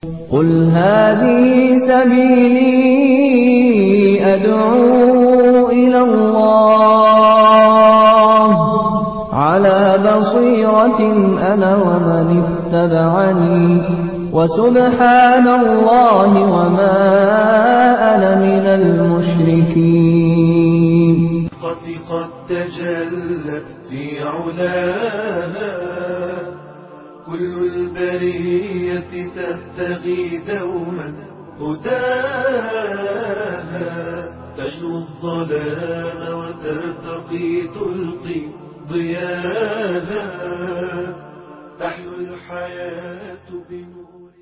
قل هذه سبيلي أدعو إلى الله على بصيرة أنا ومن اتبعني وسبحان الله وما أنا من المشركين قد قد تجلت في علاها كل البرية تبتغي دوما هداها تجلو الظلام وترتقي تلقي ضياها تحلو الحياة بنور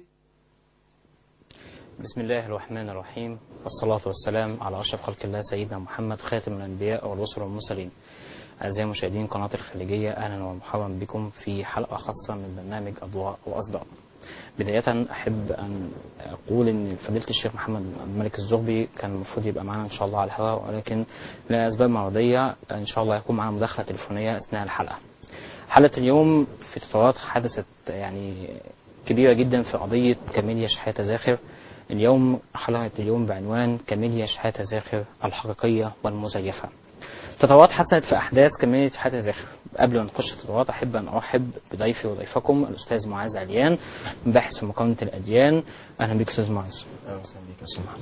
بسم الله الرحمن الرحيم والصلاة والسلام على أشرف خلق الله سيدنا محمد خاتم الأنبياء والرسل والمرسلين أعزائي مشاهدين قناة الخليجية أهلا ومرحبا بكم في حلقة خاصة من برنامج أضواء وأصداء بداية أحب أن أقول أن فضيلة الشيخ محمد الملك الزغبي كان المفروض يبقى معنا إن شاء الله على الهواء ولكن لأسباب مرضية إن شاء الله يكون معنا مداخلة تليفونية أثناء الحلقة حلقة اليوم في تطورات حدثت يعني كبيرة جدا في قضية كاميليا شحاتة زاخر اليوم حلقة اليوم بعنوان كاميليا شحاتة زاخر الحقيقية والمزيفة تطورات حصلت في أحداث كاميليا شحاتة زاخر قبل ما نخش في التطورات أحب أن أرحب بضيفي وضيفكم الأستاذ معاذ عليان باحث في مقارنة الأديان أهلا بك أستاذ معاذ اهلا وسهلا بك يا أستاذ محمد.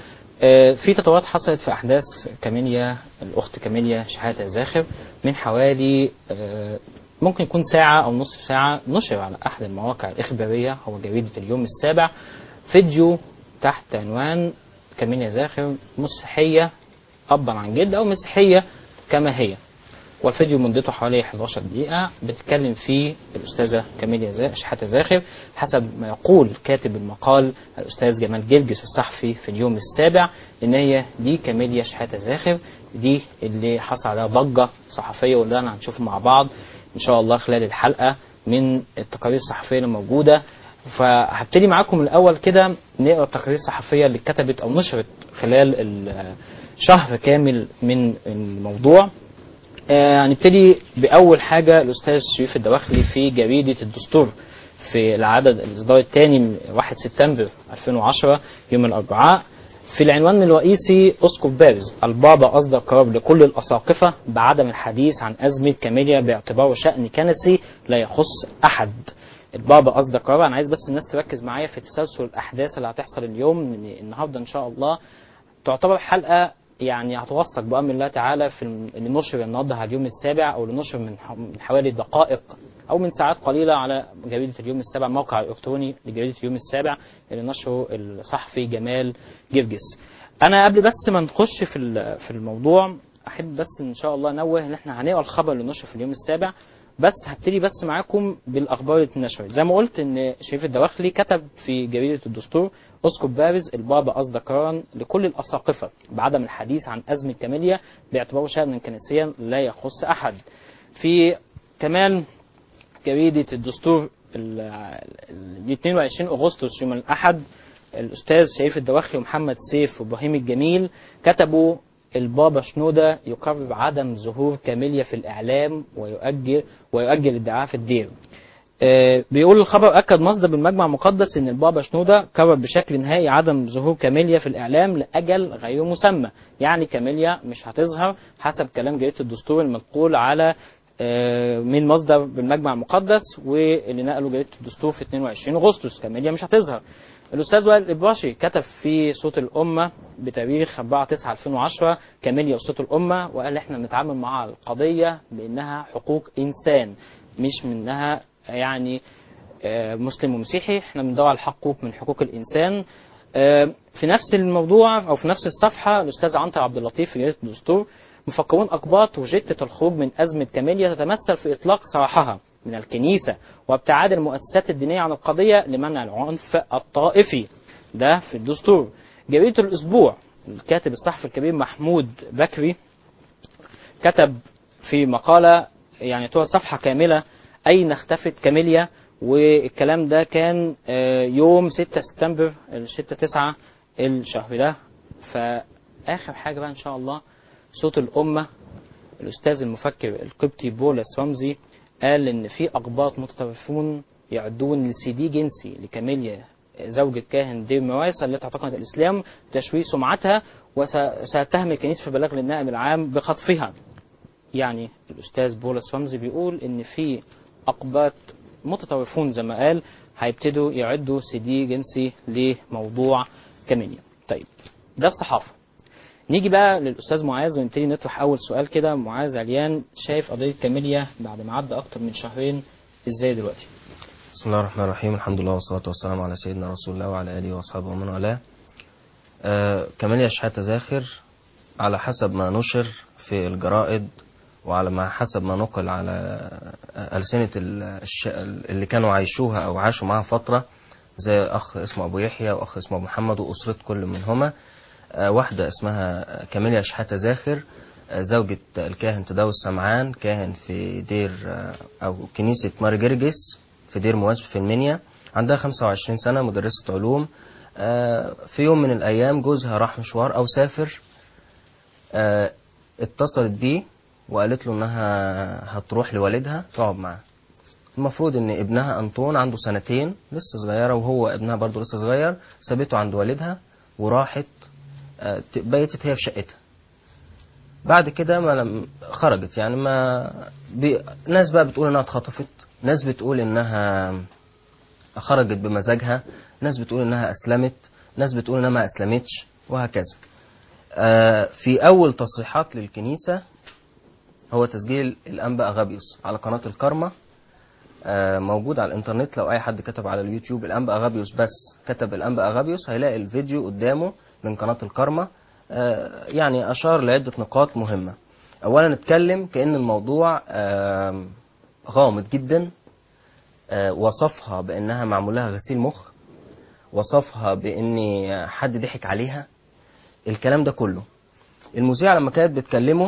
آه، في تطورات حصلت في أحداث كاميليا الأخت كاميليا شحاتة زاخر من حوالي آه، ممكن يكون ساعة أو نصف ساعة نشر على أحد المواقع الإخبارية هو جريدة اليوم السابع فيديو تحت عنوان كاميليا زاخر مسيحية أبا عن جد أو مسيحية كما هي والفيديو مدته حوالي 11 دقيقة بتتكلم فيه الأستاذة كاميليا زا- شحاتة زاخر حسب ما يقول كاتب المقال الأستاذ جمال جرجس الصحفي في اليوم السابع إن هي دي كاميليا شحاتة زاخر دي اللي حصل عليها ضجة صحفية وده أنا هنشوفه مع بعض إن شاء الله خلال الحلقة من التقارير الصحفية اللي موجودة فهبتدي معاكم الأول كده نقرا التقارير الصحفية اللي اتكتبت أو نشرت خلال ال- شهر كامل من الموضوع آه، هنبتدي بأول حاجة الأستاذ شريف الدواخلي في جريدة الدستور في العدد الإصدار الثاني من 1 سبتمبر 2010 يوم الأربعاء في العنوان الرئيسي أسقف بارز البابا أصدر قرار لكل الأساقفة بعدم الحديث عن أزمة كاميليا باعتباره شأن كنسي لا يخص أحد البابا أصدر قرار أنا عايز بس الناس تركز معايا في تسلسل الأحداث اللي هتحصل اليوم إن النهاردة إن شاء الله تعتبر حلقة يعني هتوثق بأمر الله تعالى في الم- اللي نشر النهارده على اليوم السابع أو اللي نشر من ح- من حوالي دقائق أو من ساعات قليلة على جريدة اليوم السابع الموقع الإلكتروني لجريدة اليوم السابع اللي نشره الصحفي جمال جرجس. أنا قبل بس ما نخش في ال- في الموضوع أحب بس إن شاء الله أنوه إن إحنا هنقرا الخبر اللي نشر في اليوم السابع بس هبتدي بس معاكم بالاخبار اللي اتنشرت زي ما قلت ان شريف الدواخلي كتب في جريده الدستور اسقف بارز البابا اصدر قرارا لكل الاساقفه بعدم الحديث عن ازمه كاميليا باعتباره شأنا كنسيا لا يخص احد في كمان جريده الدستور ال ال- 22 اغسطس يوم الاحد الاستاذ شريف الدواخلي ومحمد سيف وابراهيم الجميل كتبوا البابا شنودة يقرر عدم ظهور كاميليا في الإعلام ويؤجل ويؤجل ادعاء في الدير. آه، بيقول الخبر أكد مصدر بالمجمع المقدس إن البابا شنودة قرر بشكل نهائي عدم ظهور كاميليا في الإعلام لأجل غير مسمى، يعني كاميليا مش هتظهر حسب كلام جريدة الدستور المنقول على آه، من مصدر بالمجمع المقدس واللي نقله جريدة الدستور في 22 أغسطس، كاميليا مش هتظهر. الأستاذ وائل الإبراشي كتب في صوت الأمة بتاريخ 4 9 2010 كاميليا وصوت الأمة وقال إحنا بنتعامل مع القضية بأنها حقوق إنسان مش منها يعني آه، مسلم ومسيحي احنا بندور على الحقوق من حقوق الإنسان آه، في نفس الموضوع أو في نفس الصفحة الأستاذ عنتر عبد اللطيف في جريدة الدستور مفكرون أقباط وجدة الخروج من أزمة كاميليا تتمثل في إطلاق سراحها من الكنيسة وابتعاد المؤسسات الدينية عن القضية لمنع العنف الطائفي ده في الدستور جريدة الأسبوع الكاتب الصحفي الكبير محمود بكري كتب في مقالة يعني تعتبر صفحة كاملة أين اختفت كاميليا والكلام ده كان آه، يوم 6 سبتمبر 6 9 الشهر ده فآخر حاجة بقى إن شاء الله صوت الأمة الأستاذ المفكر القبطي بولس رمزي قال إن في أقباط متطرفون يعدون لسي دي جنسي لكاميليا زوجة كاهن دير مواسى التي اعتقدت الإسلام تشويه سمعتها وسيتهم الكنيسة في بلاغ للنائب العام بخطفها يعني الأستاذ بولس رمزي بيقول إن في أقباط متطرفون زي ما قال هيبتدوا يعدوا سي دي جنسي لموضوع كامينيا طيب ده الصحافة نيجي بقى للأستاذ معاذ ونبتدي نطرح أول سؤال كده معاذ عليان شايف قضية كاميليا بعد ما عدى أكتر من شهرين إزاي دلوقتي؟ بسم الله الرحمن الرحيم الحمد لله والصلاة والسلام على سيدنا رسول الله وعلى آله وأصحابه ومن والاه آه كماليا شحاتة زاخر على حسب ما نشر في الجرائد وعلى ما حسب ما نقل على ألسنة ال- الش... اللي كانوا عايشوها أو عاشوا معاها فترة زي أخ اسمه أبو يحيى وأخ اسمه أبو محمد وأسرة كل منهما آه، واحدة اسمها كاميليا شحاتة زاخر آه، زوجة الكاهن تداوس سمعان كاهن في دير آه، أو كنيسة مار جرجس في دير مواسب في المنيا عندها 25 سنة مدرسة علوم آه، في يوم من الأيام جوزها راح مشوار أو سافر آه، اتصلت بيه وقالت له انها هتروح لوالدها تقعد معاه المفروض ان ابنها انطون عنده سنتين لسه صغيره وهو ابنها برضه لسه صغير سابته عند والدها وراحت آه، ت- بيتت هي في شقتها بعد كده ما لم خرجت يعني ما بي... ناس بقى بتقول انها اتخطفت ناس بتقول انها خرجت بمزاجها ناس بتقول انها اسلمت ناس بتقول انها ما اسلمتش وهكذا آه، في اول تصريحات للكنيسه هو تسجيل الانبا اغابيوس على قناه الكرمة آه، موجود على الانترنت لو اي حد كتب على اليوتيوب الانبا اغابيوس بس كتب الانبا اغابيوس هيلاقي الفيديو قدامه من قناه الكرمة آه، يعني اشار لعده نقاط مهمه اولا اتكلم كان الموضوع آم، غامض جدا آه، وصفها بانها معمول لها غسيل مخ وصفها بان حد ضحك عليها الكلام ده كله المذيعة لما كانت بتكلمه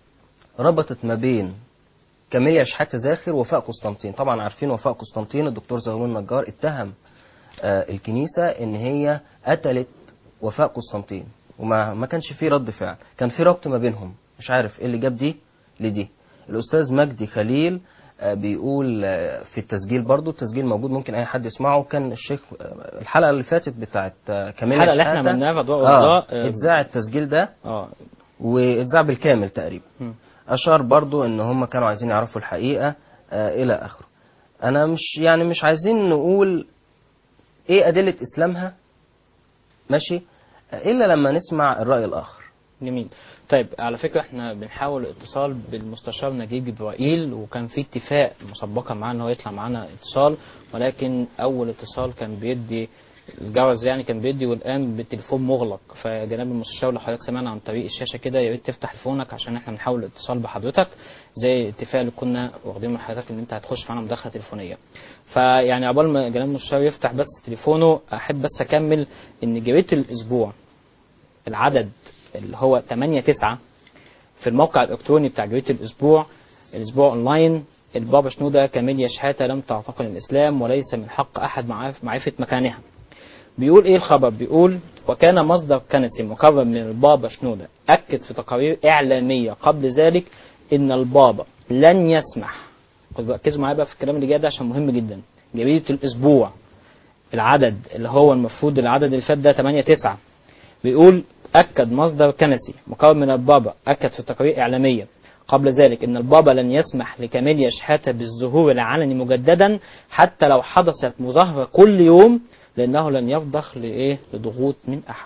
ربطت ما بين كاميليا شحاتة زاخر ووفاء قسطنطين طبعا عارفين وفاء قسطنطين الدكتور زغلول النجار اتهم آه، الكنيسة ان هي قتلت وفاء قسطنطين وما ما كانش فيه رد فعل كان في ربط ما بينهم مش عارف ايه اللي جاب دي لدي الاستاذ مجدي خليل آه، بيقول آه، في التسجيل برضو التسجيل موجود ممكن اي حد يسمعه كان الشيخ آه، الحلقه اللي فاتت بتاعت آه، كاميليا الحلقة اللي احنا شحاتة. عملناها في أضواء اه وأضواء آه، اتذاع التسجيل ده اه واتذاع بالكامل تقريبا مم. اشار برضو ان هم كانوا عايزين يعرفوا الحقيقه آه الى اخره انا مش يعني مش عايزين نقول ايه ادله اسلامها ماشي آه، الا لما نسمع الراي الاخر جميل طيب على فكرة احنا بنحاول الاتصال بالمستشار نجيب جبرائيل وكان في اتفاق مسبقا معاه ان هو يطلع معانا اتصال ولكن اول اتصال كان بيدي الجرس يعني كان بيدي والان بالتليفون مغلق فجناب المستشار لو حضرتك سمعنا عن طريق الشاشه كده يا ريت تفتح تليفونك عشان احنا بنحاول الاتصال بحضرتك زي الاتفاق اللي كنا واخدين من حضرتك ان انت هتخش معانا مداخله تليفونيه فيعني عقبال ما جناب المستشار يفتح بس تليفونه احب بس اكمل ان جريده الاسبوع العدد اللي هو 8 9 في الموقع الالكتروني بتاع جريده الاسبوع الاسبوع اونلاين البابا شنوده كاميليا شحاته لم تعتقل الاسلام وليس من حق احد معرف- معرفه مكانها. بيقول ايه الخبر؟ بيقول وكان مصدر كنسي مقرب من البابا شنوده اكد في تقارير اعلاميه قبل ذلك ان البابا لن يسمح خدوا ركزوا معايا بقى في الكلام اللي جاي ده عشان مهم جدا. جريده الاسبوع العدد اللي هو المفروض العدد اللي فات ده 8 9 بيقول أكد مصدر كنسي مقرب من البابا أكد في تقارير إعلامية قبل ذلك أن البابا لن يسمح لكاميليا شحاتة بالظهور العلني مجددا حتى لو حدثت مظاهرة كل يوم لأنه لن يفضخ لإيه لضغوط من أحد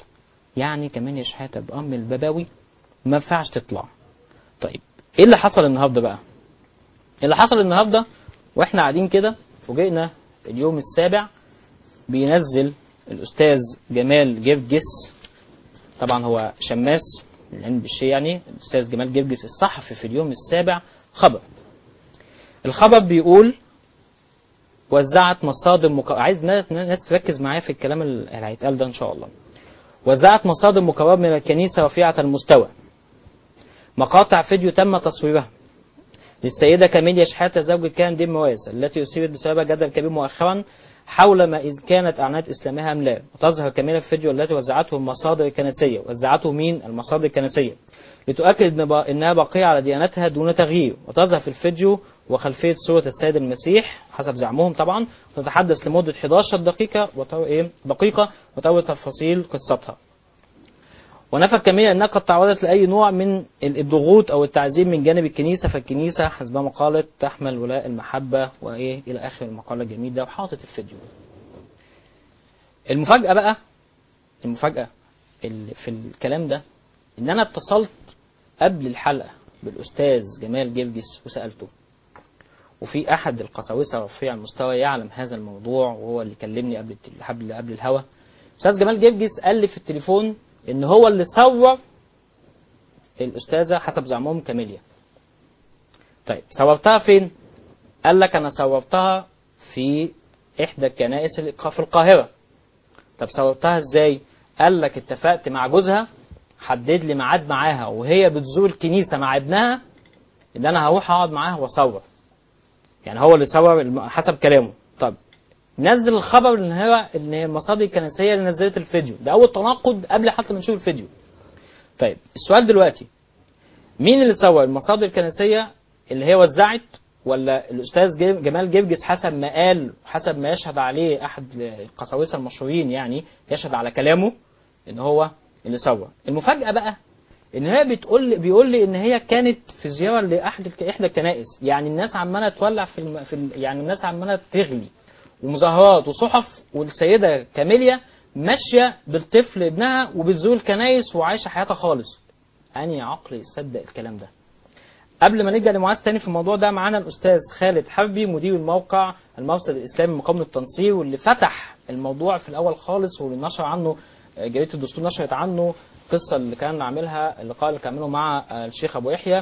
يعني كاميليا شحاتة بأم الباباوي ما ينفعش تطلع طيب إيه اللي حصل النهاردة بقى اللي حصل النهاردة وإحنا قاعدين كده فوجئنا اليوم السابع بينزل الأستاذ جمال جرجس طبعا هو شماس العلم بالشيء يعني الأستاذ جمال جرجس الصحفي في اليوم السابع خبر الخبر بيقول وزعت مصادر مك... عايز ناس ناس تركز معايا في الكلام اللي هيتقال ده إن شاء الله وزعت مصادر مقربة من الكنيسة رفيعة المستوى مقاطع فيديو تم تصويرها للسيدة كاميليا شحاتة زوج الكاهن دين مواسى التي أصيبت بسبب جدل كبير مؤخرا حول ما إذ كانت أعلانات إسلامها أم لا وتظهر كاميليا في الفيديو الذي وزعته المصادر الكنسية وزعته مين المصادر الكنسية لتؤكد إن با- إنها باقية على ديانتها دون تغيير وتظهر في الفيديو وخلفية صورة السيد المسيح حسب زعمهم طبعا وتتحدث لمدة 11 دقيقة وتو... إيه؟ دقيقة وتروي تفاصيل قصتها ونفى الكاميرا انها قد تعرضت لاي نوع من الضغوط او التعذيب من جانب الكنيسه فالكنيسه حسب ما قالت تحمل ولاء المحبه وايه الى اخر المقال الجميل ده وحاطط الفيديو. المفاجاه بقى المفاجاه اللي في الكلام ده ان انا اتصلت قبل الحلقه بالاستاذ جمال جرجس وسالته وفي احد القساوسه رفيع المستوى يعلم هذا الموضوع وهو اللي كلمني قبل التل- قبل قبل الهوا استاذ جمال جرجس قال لي في التليفون ان هو اللي صور الاستاذه حسب زعمهم كاميليا طيب صورتها فين قال لك انا صورتها في احدى الكنائس اللي في القاهره طب صورتها ازاي قال لك اتفقت مع جوزها حدد لي ميعاد معاها وهي بتزور الكنيسه مع ابنها ان انا هروح اقعد معاها واصور يعني هو اللي صور الم- حسب كلامه طب نزل الخبر ان هي ان هي المصادر الكنسيه اللي نزلت الفيديو ده اول تناقض قبل حتى ما نشوف الفيديو طيب السؤال دلوقتي مين اللي صور المصادر الكنسيه اللي هي وزعت ولا الاستاذ جي- جمال جرجس حسب ما قال حسب ما يشهد عليه احد القساوسه المشهورين يعني يشهد على كلامه ان هو اللي صور المفاجاه بقى ان هي بتقول بيقول لي ان هي كانت في زياره لاحد الك- احدى الكنائس يعني الناس عماله تولع في, الم... في ال... يعني الناس عماله تغلي ومظاهرات وصحف والسيده كاميليا ماشيه بالطفل ابنها وبتزور الكنايس وعايشه حياتها خالص اني عقل يصدق الكلام ده قبل ما نرجع لمعاذ تاني في الموضوع ده معانا الاستاذ خالد حربي مدير الموقع المرصد الاسلامي مقاومه التنصير واللي فتح الموضوع في الاول خالص واللي نشر عنه آه، جريده الدستور نشرت عنه القصه اللي كان عاملها اللقاء اللي كان عامله مع آه، الشيخ ابو يحيى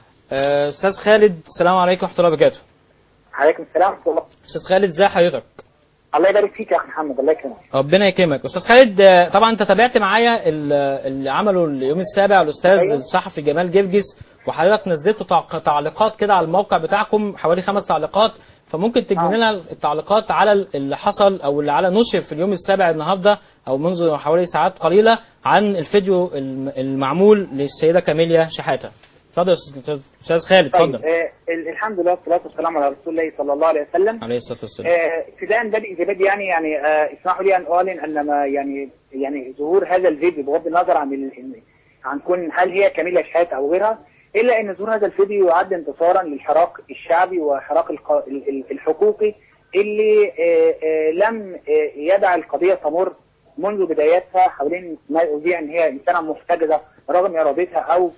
آه، استاذ خالد السلام عليكم ورحمه الله وبركاته عليكم السلام ورحمه الله استاذ خالد ازي حضرتك الله يبارك فيك يا اخي محمد الله يكرمك ربنا يكرمك استاذ خالد آه، طبعا انت تابعت معايا ال- اللي عمله اليوم السابع الاستاذ أيوة. الصحفي جمال جرجس وحضرتك نزلت تعق- تعليقات كده على الموقع بتاعكم حوالي خمس تعليقات فممكن تجي آه. لنا التعليقات على اللي حصل او اللي على نشر في اليوم السابع النهارده او منذ حوالي ساعات قليله عن الفيديو الم- المعمول للسيده كاميليا شحاته اتفضل يا أستاذ- استاذ خالد طيب اتفضل آه ال- الحمد لله والصلاه والسلام على رسول الله صلى الله عليه وسلم عليه الصلاه والسلام آه، ابتداء بدء زبادي يعني يعني آه، اسمحوا لي ان اعلن ان ما يعني يعني ظهور هذا الفيديو بغض النظر عن ال- ال- عن كون هل هي كاميلا شحات او غيرها الا ان ظهور هذا الفيديو يعد انتصارا للحراك الشعبي وحراك الق- ال- ال- الحقوقي اللي آه، آه، لم آه، يدع القضيه تمر منذ بدايتها حوالين ما اذيع ان هي انسانه محتجزه رغم ارادتها او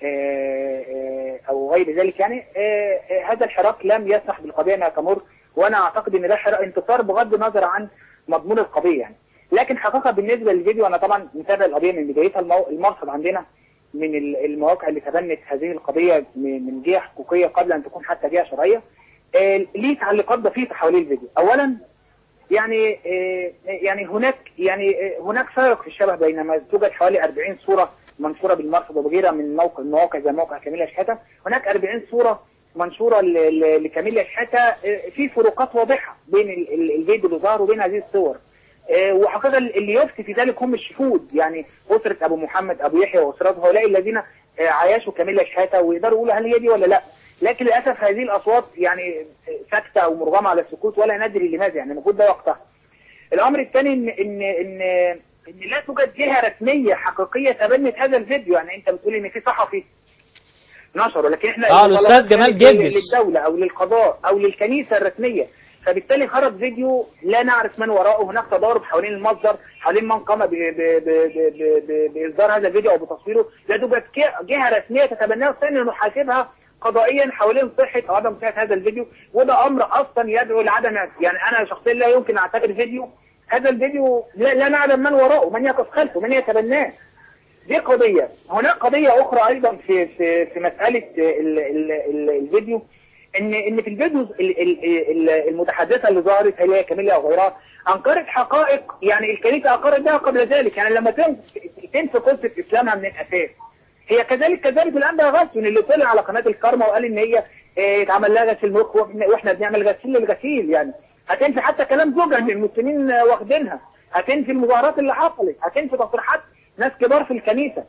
آه، آه، او غير ذلك يعني آه، آه، هذا الحراك لم يسمح بالقضيه انها تمر وانا اعتقد ان ده حراك انتصار بغض النظر عن مضمون القضيه يعني لكن حقيقه بالنسبه للفيديو انا طبعا متابع القضيه من بدايتها المو- المرصد عندنا من ال- المواقع اللي تبنت هذه القضيه من من جهه حقوقيه قبل ان تكون حتى جهه شرعيه آه، ليه تعليقات بسيطه حوالين الفيديو اولا يعني آه، يعني هناك يعني آه، هناك فارق في الشبه بينما توجد حوالي 40 صوره منشوره بالمرصد وغيرها من موقع مواقع زي موقع كاميلا شحاته هناك 40 صوره منشوره ل- ل- لكاميلا شحاته آه، في فروقات واضحه بين ال- ال- الفيديو اللي ظهر وبين هذه الصور آه، وحقيقه اللي يفتي في ذلك هم الشهود يعني اسره ابو محمد ابو يحيى واسرته هؤلاء الذين آه، عايشوا كاميلا شحاته ويقدروا يقولوا هل هي دي ولا لا لكن للاسف هذه الاصوات يعني آه، ساكته او مرغمه على السكوت ولا ندري لماذا يعني المفروض ده وقتها الامر الثاني ان ان ان ان لا توجد جهه رسميه حقيقيه تبنت هذا الفيديو يعني انت بتقول ان في صحفي نشره لكن احنا آه، المطالبات الأستاذ جمال كانت جرجس. للدوله او للقضاء او للكنيسه الرسميه فبالتالي خرج فيديو لا نعرف من وراءه هناك تضارب حوالين المصدر حوالين من قام ب- ب- ب- ب- ب- ب- باصدار هذا الفيديو او بتصويره لا توجد ك- جهه رسميه تتبناه ثانيا نحاسبها قضائيا حوالين صحه او عدم صحه هذا الفيديو وده امر اصلا يدعو لعدم يعني انا شخصيا لا يمكن اعتبر فيديو هذا الفيديو لا, لا نعلم من وراءه من يقف خلفه من يتبناه دي قضية هناك قضية أخرى أيضا في في في مسألة ال ال ال الفيديو إن إن في الفيديو ال- ال- ال- المتحدثة اللي ظهرت هي كاميليا أو غيرها أنكرت حقائق يعني الكنيسة أقرت بها قبل ذلك يعني لما تنف- تنفي قصة إسلامها من الأساس هي كذلك كذلك الأنبا غسل اللي طلع على قناة الكرمة وقال إن هي إيه، اتعمل لها غسيل مخ وإحنا- وإحنا بنعمل غسيل للغسيل يعني هتنفي حتى كلام زوجها إن المسلمين واخدينها هتنفي المظاهرات اللي حصلت هتنفي تصريحات ناس كبار في الكنيسة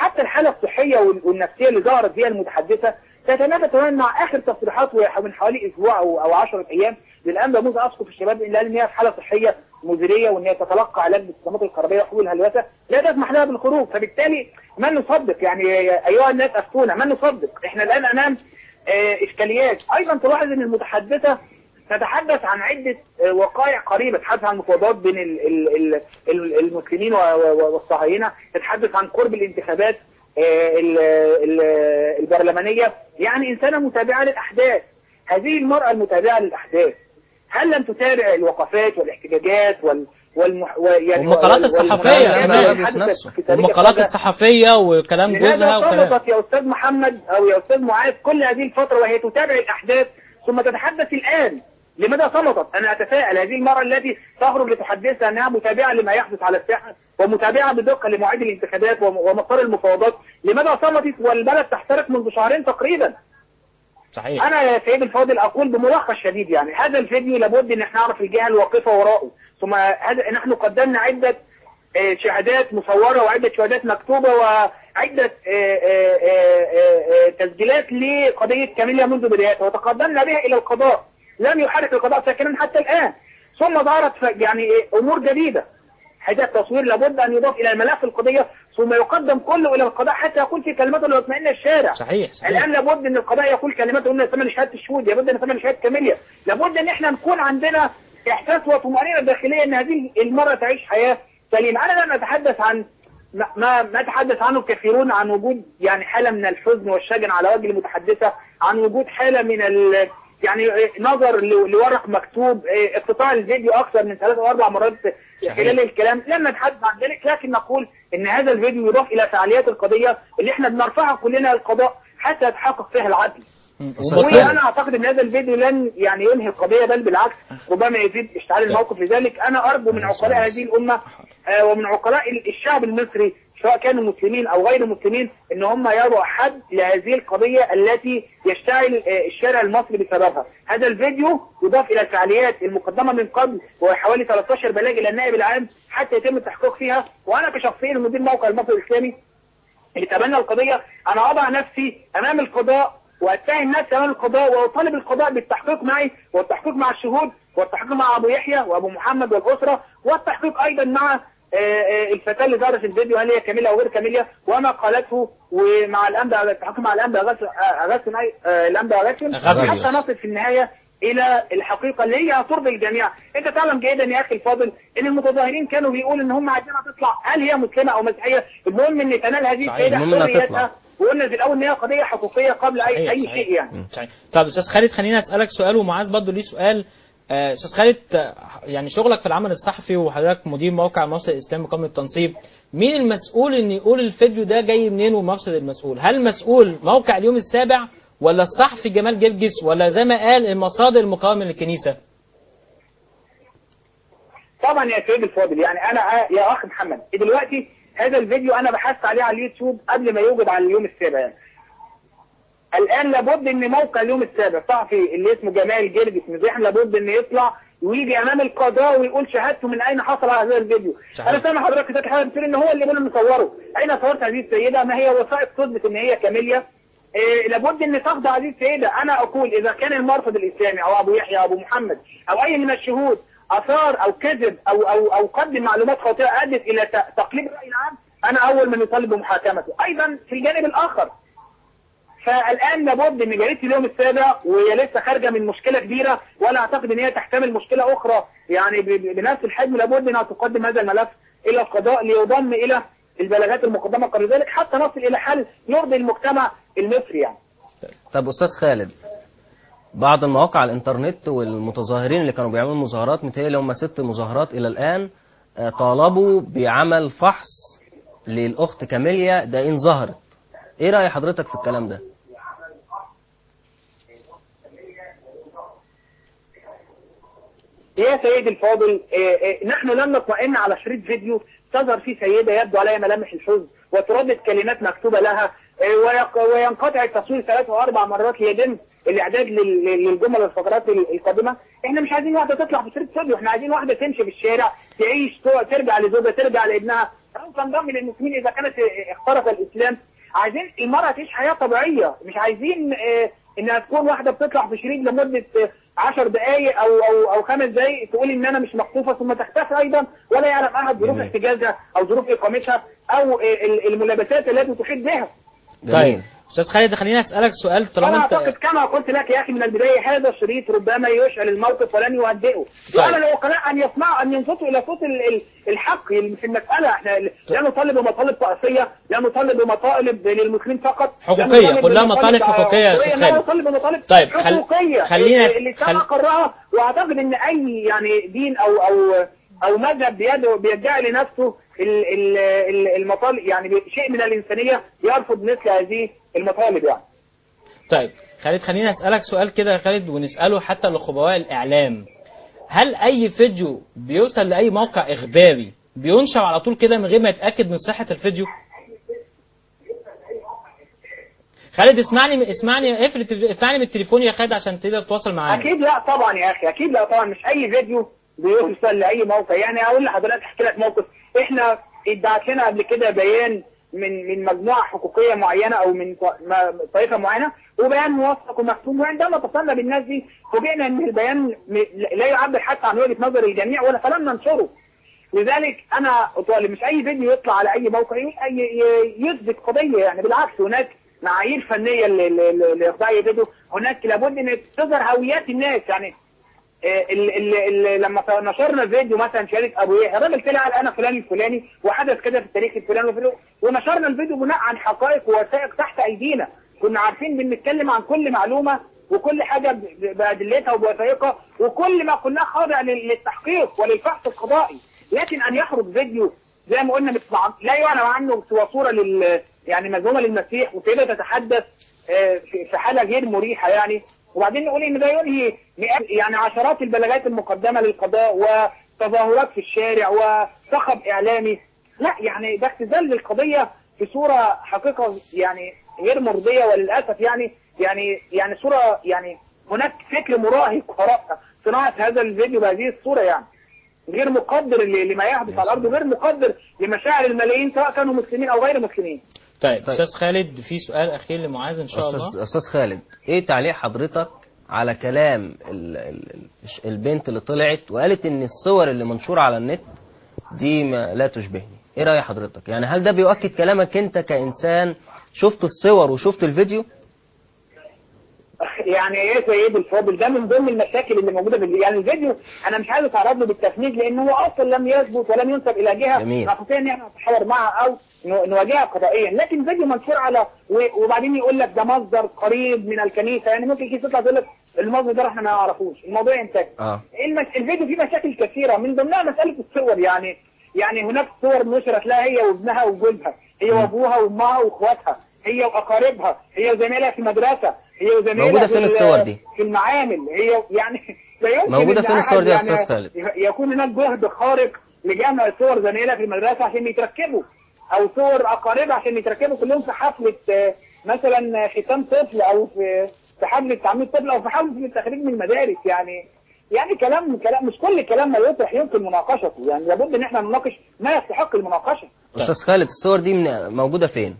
حتى الحاله الصحيه وال- والنفسيه اللي ظهرت فيها المتحدثه تتنافى تماما مع اخر تصريحات من حوالي اسبوع او او 10 ايام للانبا موسى اسقف الشباب اللي قال ان هي في حاله صحيه مزريه وان هي تتلقى علاج بالصدمات الكهربائيه وحبوب الهلوسه لا تسمح لها بالخروج فبالتالي من نصدق يعني ايها الناس افتونا من نصدق احنا الان امام آه، اشكاليات ايضا تلاحظ ان المتحدثه تتحدث عن عدة آه، وقائع قريبة تتحدث عن مفاوضات بين ال- ال- ال- ال- المسلمين و- و- والصهاينة تتحدث عن قرب الانتخابات آه، ال- ال- البرلمانية يعني إنسانة متابعة للأحداث هذه المرأة المتابعة للأحداث هل لم تتابع الوقفات والاحتجاجات وال والمح... و... يعني والمقالات الصحفية والمحاولات كمان. التي حدثت نفسه. في تاريخ والمقالات غزة. الصحفية وكلام جوزها لماذا وكلام صمتت يا أستاذ محمد أو يا أستاذ معاذ كل هذه الفترة وهي تتابع الأحداث ثم تتحدث الآن لماذا صمتت؟ أنا أتساءل هذه المرة التي تخرج لتحدث أنها متابعة لما يحدث على الساحة ومتابعة بدقة لمواعيد الانتخابات وم- ومسار المفاوضات لماذا صمتت والبلد تحترق منذ شهرين تقريبا صحيح انا يا سيد الفاضل اقول بملخص شديد يعني هذا الفيديو لابد ان احنا نعرف الجهه الواقفه وراءه ثم هذا نحن قدمنا عده آه، شهادات مصوره وعده شهادات مكتوبه وعده آه، آه، آه، آه، تسجيلات لقضيه كاميليا منذ بدايتها وتقدمنا بها الى القضاء لم يحرك القضاء ساكنا حتى الان ثم ظهرت ف- يعني إيه، امور جديده هذا التصوير لابد ان يضاف الى الملف القضيه ثم يقدم كله الى القضاء حتى يقول في كلمته لو يطمئن الشارع صحيح صحيح الان لابد ان القضاء يقول كلمته ان ثمن شهاده الشهود لابد ان ثمن شهاده كاميليا لابد ان احنا نكون عندنا احساس وطمانينه داخليه ان هذه المره تعيش حياه سليمه انا لم اتحدث عن ما ما ما تحدث عنه الكثيرون عن وجود يعني حاله من الحزن والشجن على وجه المتحدثه عن وجود حاله من ال يعني نظر ل- لورق مكتوب اه، اقتطاع الفيديو اكثر من ثلاث او اربع مرات صحيح. خلال الكلام لم نتحدث عن ذلك لكن نقول ان هذا الفيديو يضاف الى فعاليات القضيه اللي احنا بنرفعها كلنا للقضاء حتى يتحقق فيها العدل ومسلم. وانا اعتقد ان هذا الفيديو لن يعني ينهي القضيه بل بالعكس ربما يزيد اشتعال الموقف لذلك انا ارجو من عقلاء هذه الامه آه، ومن عقلاء ال- الشعب المصري سواء كانوا مسلمين او غير مسلمين ان هم يضعوا حد لهذه القضيه التي يشتعل آه، الشارع المصري بسببها هذا الفيديو يضاف الى الفعاليات المقدمه من قبل وهي حوالي 13 بلاغ الى النائب العام حتى يتم التحقيق فيها وانا كشخصيا مدير موقع المصري الاسلامي اللي تبنى القضية أنا أضع نفسي أمام القضاء وأتهم نفسي أمام القضاء وأطالب القضاء بالتحقيق معي والتحقيق مع الشهود والتحقيق مع أبو يحيى وأبو محمد والأسرة والتحقيق أيضا مع آه، آه، الفتاة اللي ظهرت في الفيديو هل هي كاملة أو غير كاملة وما قالته ومع الأنبا التحقيق مع الأنبا أغاث أغاث آه، الأنبا أغاث أغاثيوس. حتى نصل في النهاية إلى الحقيقة اللي هي هترضي الجميع أنت تعلم جيدا يا أخي الفاضل إن المتظاهرين كانوا بيقولوا إن هم عايزينها تطلع هل هي مسلمة أو مسيحية المهم إن تنال هذه صحيح. السيدة المهم إنها حريتها تطلع. وقلنا في الأول إن هي قضية حقوقية قبل أي صحيح، أي صحيح. شيء يعني صحيح. طب استاذ خالد خليني اسالك سؤال ومعاذ برضه ليه سؤال آه، استاذ خالد آه، يعني شغلك في العمل الصحفي وحضرتك مدير موقع مصر الاسلام مقام التنصيب مين المسؤول ان يقول الفيديو ده جاي منين ومقصد المسؤول هل المسؤول موقع اليوم السابع ولا الصحفي جمال جرجس ولا زي ما قال المصادر المقاومه للكنيسه طبعا يا سيد الفاضل يعني انا يا اخ محمد دلوقتي هذا الفيديو انا بحثت عليه على اليوتيوب قبل ما يوجد على اليوم السابع يعني. الان لابد ان موقع اليوم السابع صحفي اللي اسمه جمال جرجس مزاح لابد ان يطلع ويجي امام القضاء ويقول شهادته من اين حصل على هذا الفيديو صحيح. انا سامع حضرتك كده حضرتك بتقول ان هو اللي بيقول مصوره اين صورت هذه السيده ما هي وثائق تثبت ان هي كاميليا إيه لابد ان تخضع هذه السيده انا اقول اذا كان المرصد الاسلامي او ابو يحيى او ابو محمد او اي من الشهود اثار او كذب او او او قدم معلومات خاطئه ادت الى ت- تقليد الراي العام انا اول من يطالب بمحاكمته ايضا في الجانب الاخر فالان لابد ان جريده اليوم السابع وهي لسه خارجه من مشكله كبيره ولا اعتقد ان هي تحتمل مشكله اخرى يعني ب- ب- بنفس الحجم لابد انها تقدم هذا الملف الى القضاء ليضم الى البلاغات المقدمه قبل ذلك حتى نصل الى حل يرضي المجتمع المصري يعني طب استاذ خالد بعض المواقع على الانترنت والمتظاهرين اللي كانوا بيعملوا مظاهرات متهيألي هم ست مظاهرات الى الان آه، طالبوا بعمل فحص للاخت كاميليا ده ان ظهرت ايه راي حضرتك في الكلام ده يا سيدي الفاضل آه، آه، نحن لم نطمئن على شريط فيديو تظهر فيه سيدة يبدو عليها ملامح الحزن وتردد كلمات مكتوبة لها آه، ويق- وينقطع التصوير ثلاث واربع مرات ليتم الاعداد لل- لل- للجمل والفقرات ال- القادمة احنا مش عايزين واحدة تطلع في شريط فيديو احنا عايزين واحدة تمشي في الشارع تعيش تو- ترجع لزوجها ترجع لابنها او تنضم للمسلمين اذا كانت آه، اخترق الاسلام عايزين المراه تعيش حياه طبيعيه مش عايزين آه، انها تكون واحده بتطلع في شريط لمده آه، 10 دقائق او او او خمس دقائق تقول ان انا مش مخطوفه ثم تختفي ايضا ولا يعلم احد ظروف جميل. احتجازها او ظروف اقامتها او آه، ال- الملابسات التي تحيط بها طيب استاذ خالد خليني اسالك سؤال انا طالما اعتقد انت كما قلت لك يا اخي من البدايه هذا الشريط ربما يشعل الموقف ولن يهدئه وعلى العقلاء ان يسمعوا ان ينصتوا الى صوت ال- ال- الحق في المساله احنا لا نطالب بمطالب طائفيه لا نطالب بمطالب للمسلمين فقط لا حقوقية، نطالب كلها بمطالب مطالب حقوقية يا أستاذ لا خالد. نطالب بمطالب طيب، خل- حقوقيه خلينا- اللي خل- كما قررها واعتقد ان اي يعني دين او او او مذهب بيدعو بيدعي لنفسه ال- ال- ال- المطالب يعني شيء من الانسانيه يرفض مثل هذه المطالب يعني طيب خالد خليني اسالك سؤال كده يا خالد ونساله حتى لخبراء الاعلام هل اي فيديو بيوصل لاي موقع اخباري بينشر على طول كده من غير ما يتاكد من صحه الفيديو خالد اسمعني اسمعني اقفل التلفزيون اسمعني من التليفون يا خالد عشان تقدر تتواصل معانا اكيد لا طبعا يا اخي اكيد لا طبعا مش اي فيديو بيوصل لاي موقع يعني اقول لحضرتك احكي لك موقف احنا ادعت لنا قبل كده بيان من من مجموعه حقوقيه معينه او من ط- ما- طائفه معينه وبيان موثق ومختوم وعندما اتصلنا بالناس دي فوجئنا ان البيان م- لا يعبر حتى عن وجهه نظر الجميع ولا فلم ننشره لذلك انا اطالب مش اي فيديو يطلع على اي موقع ي- ي- يثبت قضيه يعني بالعكس هناك معايير فنيه ل- ل- ل- لاخضاع اي فيديو هناك لابد ان تظهر هويات الناس يعني آه، ال ال ال لما نشرنا الفيديو مثلا شهاده ابو ايه الراجل طلع قال انا فلان الفلاني وحدث كده في التاريخ الفلاني والفلاني ونشرنا الفيديو بناء عن حقائق ووثائق تحت ايدينا كنا عارفين بنتكلم عن كل معلومه وكل حاجه ب- ب- بادلتها وبوثائقها وكل ما قلناه خاضع لل- للتحقيق وللفحص القضائي لكن ان يخرج فيديو زي ما قلنا مش مع- لا يعلم عنه سوى صوره لل يعني مذمومه للمسيح وسيده تتحدث آه، في في حاله غير مريحه يعني وبعدين نقول ان ده ينهي مئات يعني عشرات البلاغات المقدمه للقضاء وتظاهرات في الشارع وصخب اعلامي لا يعني ده اختزال للقضيه في صوره حقيقه يعني غير مرضيه وللاسف يعني يعني يعني صوره يعني هناك فكر مراهق وراء صناعه هذا الفيديو بهذه الصوره يعني غير مقدر ل- لما يحدث على الارض وغير مقدر لمشاعر الملايين سواء كانوا مسلمين او غير مسلمين طيب طيب. استاذ خالد في سؤال اخير لمعاذ ان شاء الله استاذ استاذ خالد ايه تعليق حضرتك على كلام ال ال ال البنت اللي طلعت وقالت ان الصور اللي منشوره على النت دي ما لا تشبهني ايه راي حضرتك يعني هل ده بيؤكد كلامك انت كانسان شفت الصور وشفت الفيديو يعني ايه يا سيد الفاضل ده من ضمن المشاكل اللي موجوده في يعني الفيديو انا مش عايز اتعرض له بالتفنيد لان هو اصلا لم يثبت ولم ينسب الى جهه جميل. نستطيع ان احنا نتحاور معها او ن- نواجهها قضائيا لكن فيديو منشور على و- وبعدين يقول لك ده مصدر قريب من الكنيسه يعني ممكن كيس تطلع تقول لك المصدر ده احنا ما نعرفوش الموضوع ينتهي اه المس... الفيديو فيه مشاكل كثيرة من ضمنها مسألة الصور يعني يعني هناك صور نشرت لها هي وابنها وجوزها هي وابوها وامها واخواتها هي واقاربها هي وزميلها في مدرسة هي وزميلها موجودة في فين ال- الصور دي؟ في المعامل هي يعني لا يمكن موجودة إن فين أحد الصور دي يا يعني أستاذ خالد؟ يكون هناك جهد خارق لجمع صور زميلها في المدرسة عشان يتركبوا او صور اقاربها عشان يتركبوا كلهم في حفلة آه، مثلا ختام طفل او في في حفلة تعميد طفل او في حفلة التخريج من المدارس يعني يعني كلام كلام مش كل كلام ما يطرح يمكن مناقشته يعني لابد ان احنا نناقش ما يستحق المناقشه استاذ خالد الصور دي من موجوده فين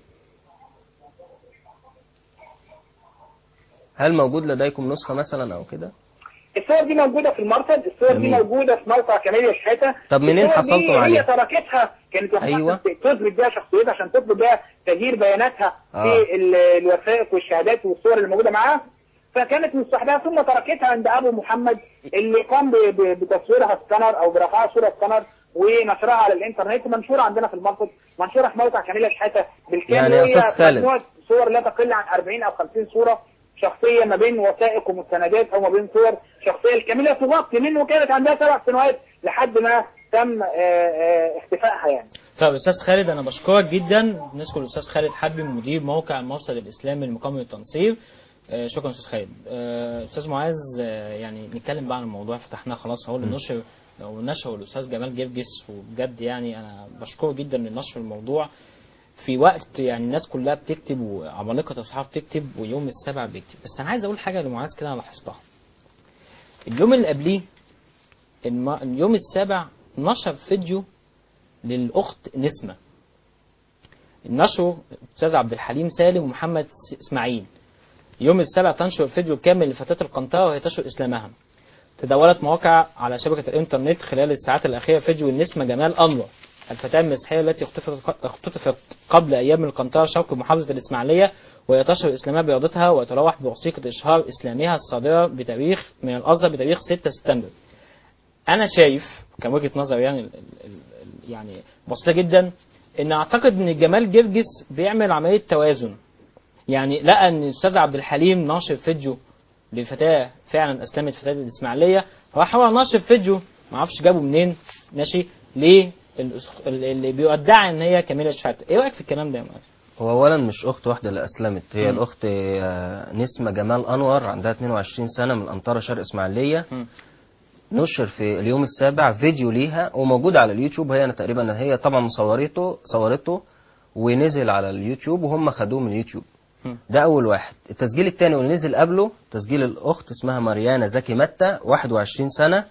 هل موجود لديكم نسخه مثلا او كده الصور دي موجوده في المرصد الصور دي جميل. موجوده في موقع كمالية شحاته طب منين الصور دي حصلتم هي عليها؟ تركتها كانت واحدة أيوة. تثبت بيها شخصيتها عشان تثبت بيها تغيير بياناتها آه. في ال- الوثائق والشهادات والصور اللي موجوده معاها فكانت مستحدثه ثم تركتها عند ابو محمد اللي قام ب- ب- بتصويرها سكانر او برفعها صوره سكانر ونشرها على الانترنت منشوره عندنا في المرصد منشوره في موقع كمالية شحاته بالكامل يعني يا وهي أستاذ خالد. مجموعة صور لا تقل عن 40 او 50 صوره شخصيه ما بين وثائق ومستندات او ما بين صور شخصيه الكامله تغطي منه كانت عندها سبع سنوات لحد ما تم آه، آه، اختفائها يعني طب استاذ خالد انا بشكرك جدا نشكر الاستاذ خالد حبي مدير موقع المرصد الاسلامي للمقاومه والتنصير آه، شكرا استاذ خالد آه، استاذ معاذ آه، يعني نتكلم بقى عن الموضوع فتحناه خلاص اهو للنشر او نشره الاستاذ جمال جرجس وبجد يعني انا بشكره جدا لنشر الموضوع في وقت يعني الناس كلها بتكتب وعمالقه الصحافه بتكتب ويوم السبع بيكتب بس انا عايز اقول حاجه لمعاذ كده انا لاحظتها اليوم اللي قبليه الم- اليوم السابع نشر فيديو للاخت نسمه النشر استاذ عبد الحليم سالم ومحمد س- اسماعيل يوم السابع تنشر فيديو كامل لفتاة القنطرة وهي تشهر إسلامها تداولت مواقع على شبكة الإنترنت خلال الساعات الأخيرة فيديو النسمة جمال أنور الفتاة المسيحية التي اختطفت اختطفت قبل أيام من القنطرة شرق محافظة الإسماعيلية وهي تشهر إسلامها برياضتها ويتراوح بوثيقة إشهار إسلامها الصادرة بتاريخ من الأزهر بتاريخ 6 سبتمبر أنا شايف كان وجهة نظر يعني ال- ال- ال- يعني بسيطة جدا إن أعتقد إن جمال جرجس بيعمل عملية توازن يعني لقى ان الاستاذ عبد الحليم ناشر فيديو لفتاه فعلا اسلمت فتاه الاسماعيليه راح هو ناشر فيديو ما اعرفش جابه منين ماشي ليه الأس- اللي بيدعي ان هي كامله شحاته ايه رايك في الكلام ده يا مؤيد؟ هو اولا مش اخت واحده اللي اسلمت هي مم. الاخت آه، نسمه جمال انور عندها 22 سنه من انطره شرق اسماعيليه مم. نشر في اليوم السابع فيديو ليها وموجود على اليوتيوب هي أنا تقريبا هي طبعا مصورته صورته ونزل على اليوتيوب وهم خدوه من اليوتيوب مم. ده اول واحد التسجيل الثاني واللي نزل قبله تسجيل الاخت اسمها مريانا زكي متى 21 سنه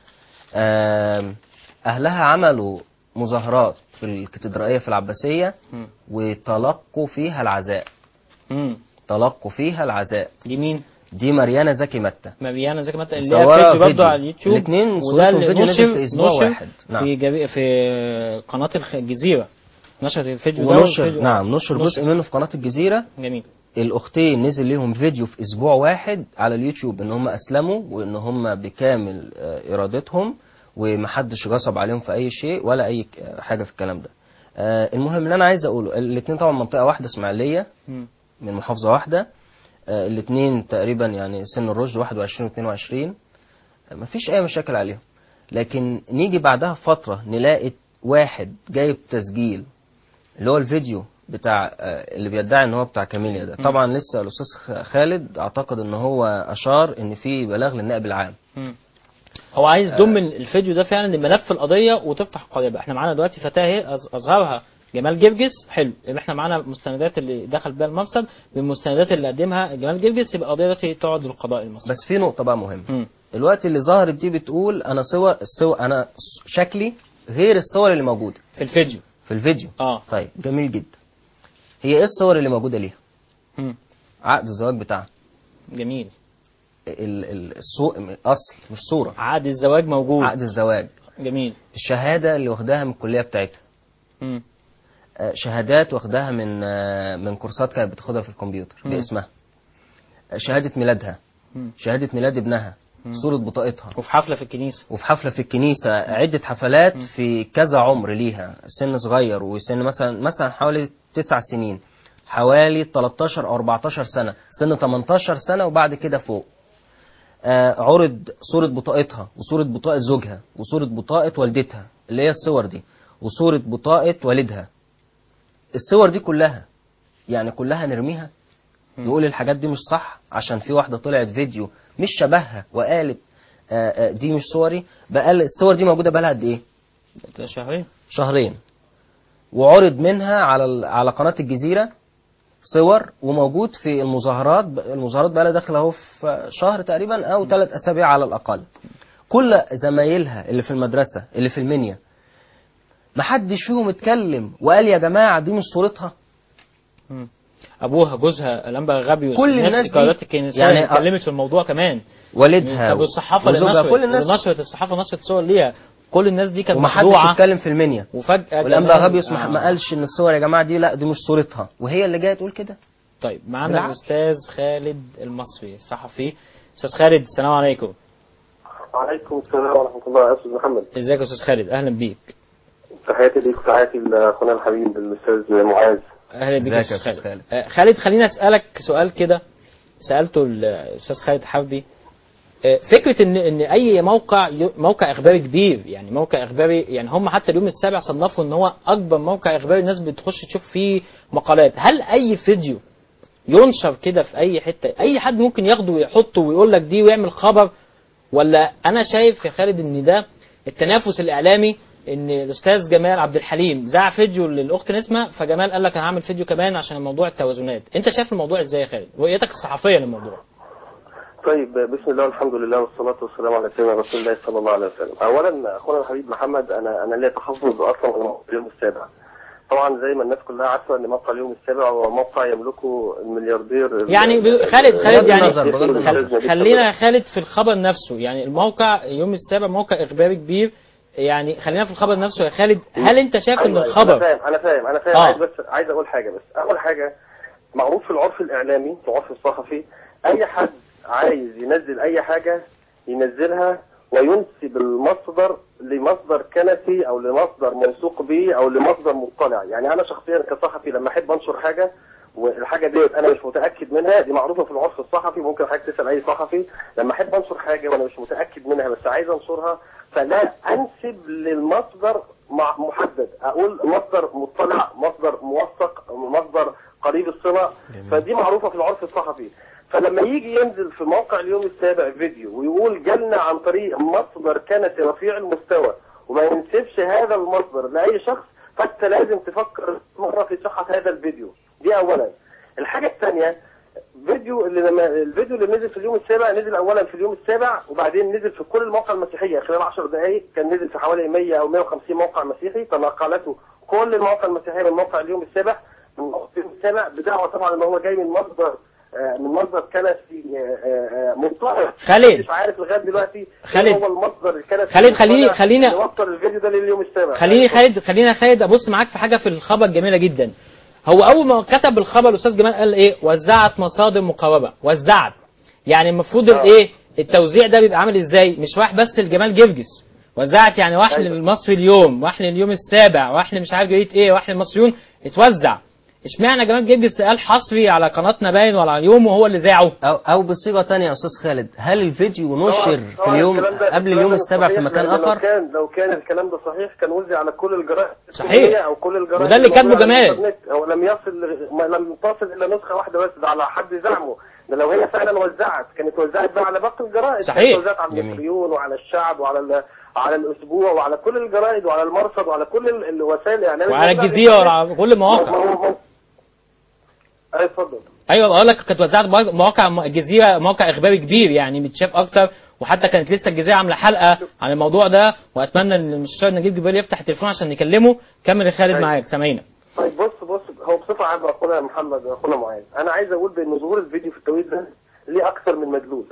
آم، اهلها عملوا مظاهرات في الكاتدرائيه في العباسيه مم. وتلقوا فيها العزاء مم. تلقوا فيها العزاء دي مين؟ دي مريانا زكي متى مريانا زكي متى اللي هي مصورة فيديو برضه فيديو. على اليوتيوب الاتنين وده صورتهم اللي فيديو نزل نشر في أسبوع نشر واحد. نعم. في جبي في قناه الخ- الجزيره نشرت الفيديو ده ونشر والفيديو- نعم نشر جزء منه في قناه الجزيره جميل الاختين نزل ليهم فيديو في اسبوع واحد على اليوتيوب ان هم اسلموا وان هم بكامل آه، ارادتهم ومحدش غصب عليهم في اي شيء ولا اي ك- آه، حاجه في الكلام ده آه، المهم اللي انا عايز اقوله الاثنين طبعا منطقه واحده اسماعيليه مم. من محافظه واحده الاثنين تقريبا يعني سن الرشد 21 و22 مفيش اي مشاكل عليهم لكن نيجي بعدها فتره نلاقي واحد جايب تسجيل اللي هو الفيديو بتاع آه، اللي بيدعي ان هو بتاع كاميليا ده طبعا لسه الاستاذ خ- خالد اعتقد ان هو اشار ان في بلاغ للنائب العام مم. هو عايز يضم الفيديو ده فعلا لملف القضيه وتفتح قضيه بقى احنا معانا دلوقتي فتاه اهي أظ- اظهرها جمال جرجس حلو يبقى احنا معانا المستندات اللي دخل بيها المفسد بالمستندات اللي قدمها جمال جرجس يبقى القضيه دلوقتي تقعد للقضاء المصري بس في نقطه بقى مهمه مم. الوقت اللي ظهرت دي بتقول انا صور الصور انا شكلي غير الصور اللي موجوده في الفيديو في الفيديو اه طيب جميل جدا هي ايه الصور اللي موجوده ليها مم. عقد الزواج بتاعها جميل ال- ال- الصو... اصل مش صوره عقد الزواج موجود عقد الزواج جميل الشهاده اللي واخداها من الكليه بتاعتها مم. آه، شهادات واخداها من آه، من كورسات كانت بتاخدها في الكمبيوتر مم. باسمها آه، شهاده ميلادها مم. شهاده ميلاد ابنها صوره بطاقتها وفي حفله في الكنيسه وفي حفله في الكنيسه عده حفلات في كذا عمر ليها سن صغير وسن مثلا مثلا حوالي تسع سنين حوالي 13 او 14 سنه سن 18 سنه وبعد كده فوق آه عرض صورة بطاقتها وصورة بطاقة زوجها وصورة بطاقة والدتها اللي هي الصور دي وصورة بطاقة والدها الصور دي كلها يعني كلها نرميها نقول الحاجات دي مش صح عشان في واحدة طلعت فيديو مش شبهها وقالت آه آه دي مش صوري بقى الصور دي موجودة بقالها قد ايه ده شهرين شهرين وعرض منها على ال- على قناة الجزيرة صور وموجود في المظاهرات المظاهرات بقى لها داخله اهو في شهر تقريبا او ثلاث اسابيع على الاقل كل زمايلها اللي في المدرسه اللي في المنيا محدش فيهم اتكلم وقال يا جماعه دي مش صورتها مم. ابوها جوزها الانبا غبي كل الناس دي قيادات الكنيسه يعني يعني اتكلمت في الموضوع كمان والدها طب والصحافه اللي وزوجها نشرت كل الناس نشرت الصحافه نشرت صور ليها كل الناس دي كانت ومحدش مخدوعه اتكلم في المنيا وفجاه والانبا كمان- غبيوس ما آه. ما قالش ان الصور يا جماعه دي لا دي مش صورتها وهي اللي جايه تقول كده طيب معانا بالعكس. الاستاذ خالد المصري صحفي استاذ خالد السلام عليكم وعليكم السلام ورحمة الله يا أستاذ محمد ازيك يا استاذ خالد اهلا بيك تحياتي ليك وتحياتي لأخونا الحبيب الأستاذ معاذ اهلا بيك يا ازيك يا استاذ أستاذ خالد خالد؟ آه، خالد خليني اسالك سؤال كده سالته الاستاذ خالد حربي آه، فكره ان ان اي موقع ي- موقع اخباري كبير يعني موقع اخباري يعني هم حتى اليوم السابع صنفوا ان هو اكبر موقع اخباري الناس بتخش تشوف فيه مقالات هل اي فيديو ينشر كده في اي حته اي حد ممكن ياخده ويحطه ويقول لك دي ويعمل خبر ولا انا شايف يا خالد ان ده التنافس الاعلامي ان الاستاذ جمال عبد الحليم ذاع فيديو للاخت نسمه فجمال قال لك انا هعمل فيديو كمان عشان موضوع التوازنات انت شايف الموضوع ازاي يا خالد رؤيتك الصحفيه للموضوع طيب بسم الله والحمد لله والصلاة والسلام على سيدنا رسول الله صلى الله عليه وسلم. أولا أخونا الحبيب محمد أنا أنا ليا تحفظ أصلا على موقع اليوم السابع. طبعا زي ما الناس كلها عارفة إن موقع اليوم السابع هو موقع يملكه الملياردير يعني ب- خالد خالد بغض يعني النظر، بغض النظر. خل- خلينا يا خالد في الخبر نفسه يعني الموقع يوم السابع موقع اخباري كبير يعني خلينا في الخبر نفسه يا خالد هل انت شايف ان أيوة، أنا الخبر فاهم أنا فاهم أنا فاهم آه. عايز بس عايز أقول حاجة بس أول حاجة معروف في العرف الإعلامي في العرف الصحفي أي حد عايز ينزل أي حاجة ينزلها وينسب المصدر لمصدر كنسي او لمصدر موثوق به او لمصدر مطلع يعني انا شخصيا كصحفي لما احب انشر حاجه والحاجه ديت انا مش متاكد منها دي معروفه في العرف الصحفي ممكن حضرتك تسال اي صحفي لما احب انشر حاجه وانا مش متاكد منها بس عايز انشرها فلا انسب للمصدر مع- محدد اقول مصدر مطلع مصدر موثق مصدر قريب الصله فدي معروفه في العرف الصحفي فلما يجي ينزل في موقع اليوم السابع فيديو ويقول جالنا عن طريق مصدر كنسي رفيع المستوى وما ينسبش هذا المصدر لاي شخص فانت لازم تفكر مره في صحه هذا الفيديو دي اولا الحاجه الثانيه فيديو اللي لما الفيديو اللي نزل في اليوم السابع نزل اولا في اليوم السابع وبعدين نزل في كل المواقع المسيحيه خلال 10 دقائق كان نزل في حوالي 100 او 150 موقع مسيحي تنقلته كل المواقع المسيحيه من موقع اليوم السابع من موقع اليوم السابع بدعوه طبعا ان هو جاي من مصدر آه، من مصدر كنسي آه، آه، آه، مضطهد خالد. مش عارف لغايه دلوقتي خالد. إيه هو المصدر الكنسي خالد، خليني- المضطهد خليني- اللي وصل الفيديو ده لليوم السابع خليني خالد خلينا خالد ابص معاك في حاجه في الخبر جميله جدا هو اول ما كتب الخبر الاستاذ جمال قال ايه وزعت مصادر مقربه وزعت يعني المفروض آه. الايه التوزيع ده بيبقى عامل ازاي مش راح بس لجمال جرجس وزعت يعني راح أيوة. للمصري اليوم راح لليوم السابع راح مش عارف جريده ايه راح للمصريون اتوزع اشمعنى جمال جرجس قال حصري على قناتنا باين ولا على اليوم وهو اللي ذاعه أو, أو بصيغة تانية يا أستاذ خالد هل الفيديو نشر طبعاً- في طبعاً اليوم الكلام ده- قبل الكلام اليوم ده السابع في صحيح، مكان لأن لو آخر؟ كان لو كان الكلام ده صحيح كان وزع على كل الجرائد صحيح. الإلكترونية او كل الجرائد وده اللي كاتبه الموجودة على جمال. الإنترنت. هو لم يصل ما لم تصل الا نسخه واحده بس ده على حد زعمه ده لو هي فعلا وزعت كانت وزعت بقى على باقي الجرائد صحيح. كانت وزعت على جميل. المصريون وعلى الشعب وعلى ال- على الاسبوع وعلى كل الجرائد وعلى المرصد وعلى كل ال- الوسائل الاعلام وعلى الموجودة الجزيره الإنترنت. وعلى كل المواقع ما هو- اي اتفضل ايوه بقول لك كانت وزعت مواقع- مواقع الجزيره موقع اخباري كبير يعني متشاف اكتر وحتى كانت لسه الجزيره عامله حلقه عن الموضوع ده واتمنى ان المستشار نجيب جبال يفتح التليفون عشان نكلمه كمل يا خالد أيوة. معاك سامعينك طيب بص بص هو بصفة عامة أخونا محمد وأخونا معاذ أنا عايز أقول بأن ظهور الفيديو في التوقيت ده ليه أكثر من مدلول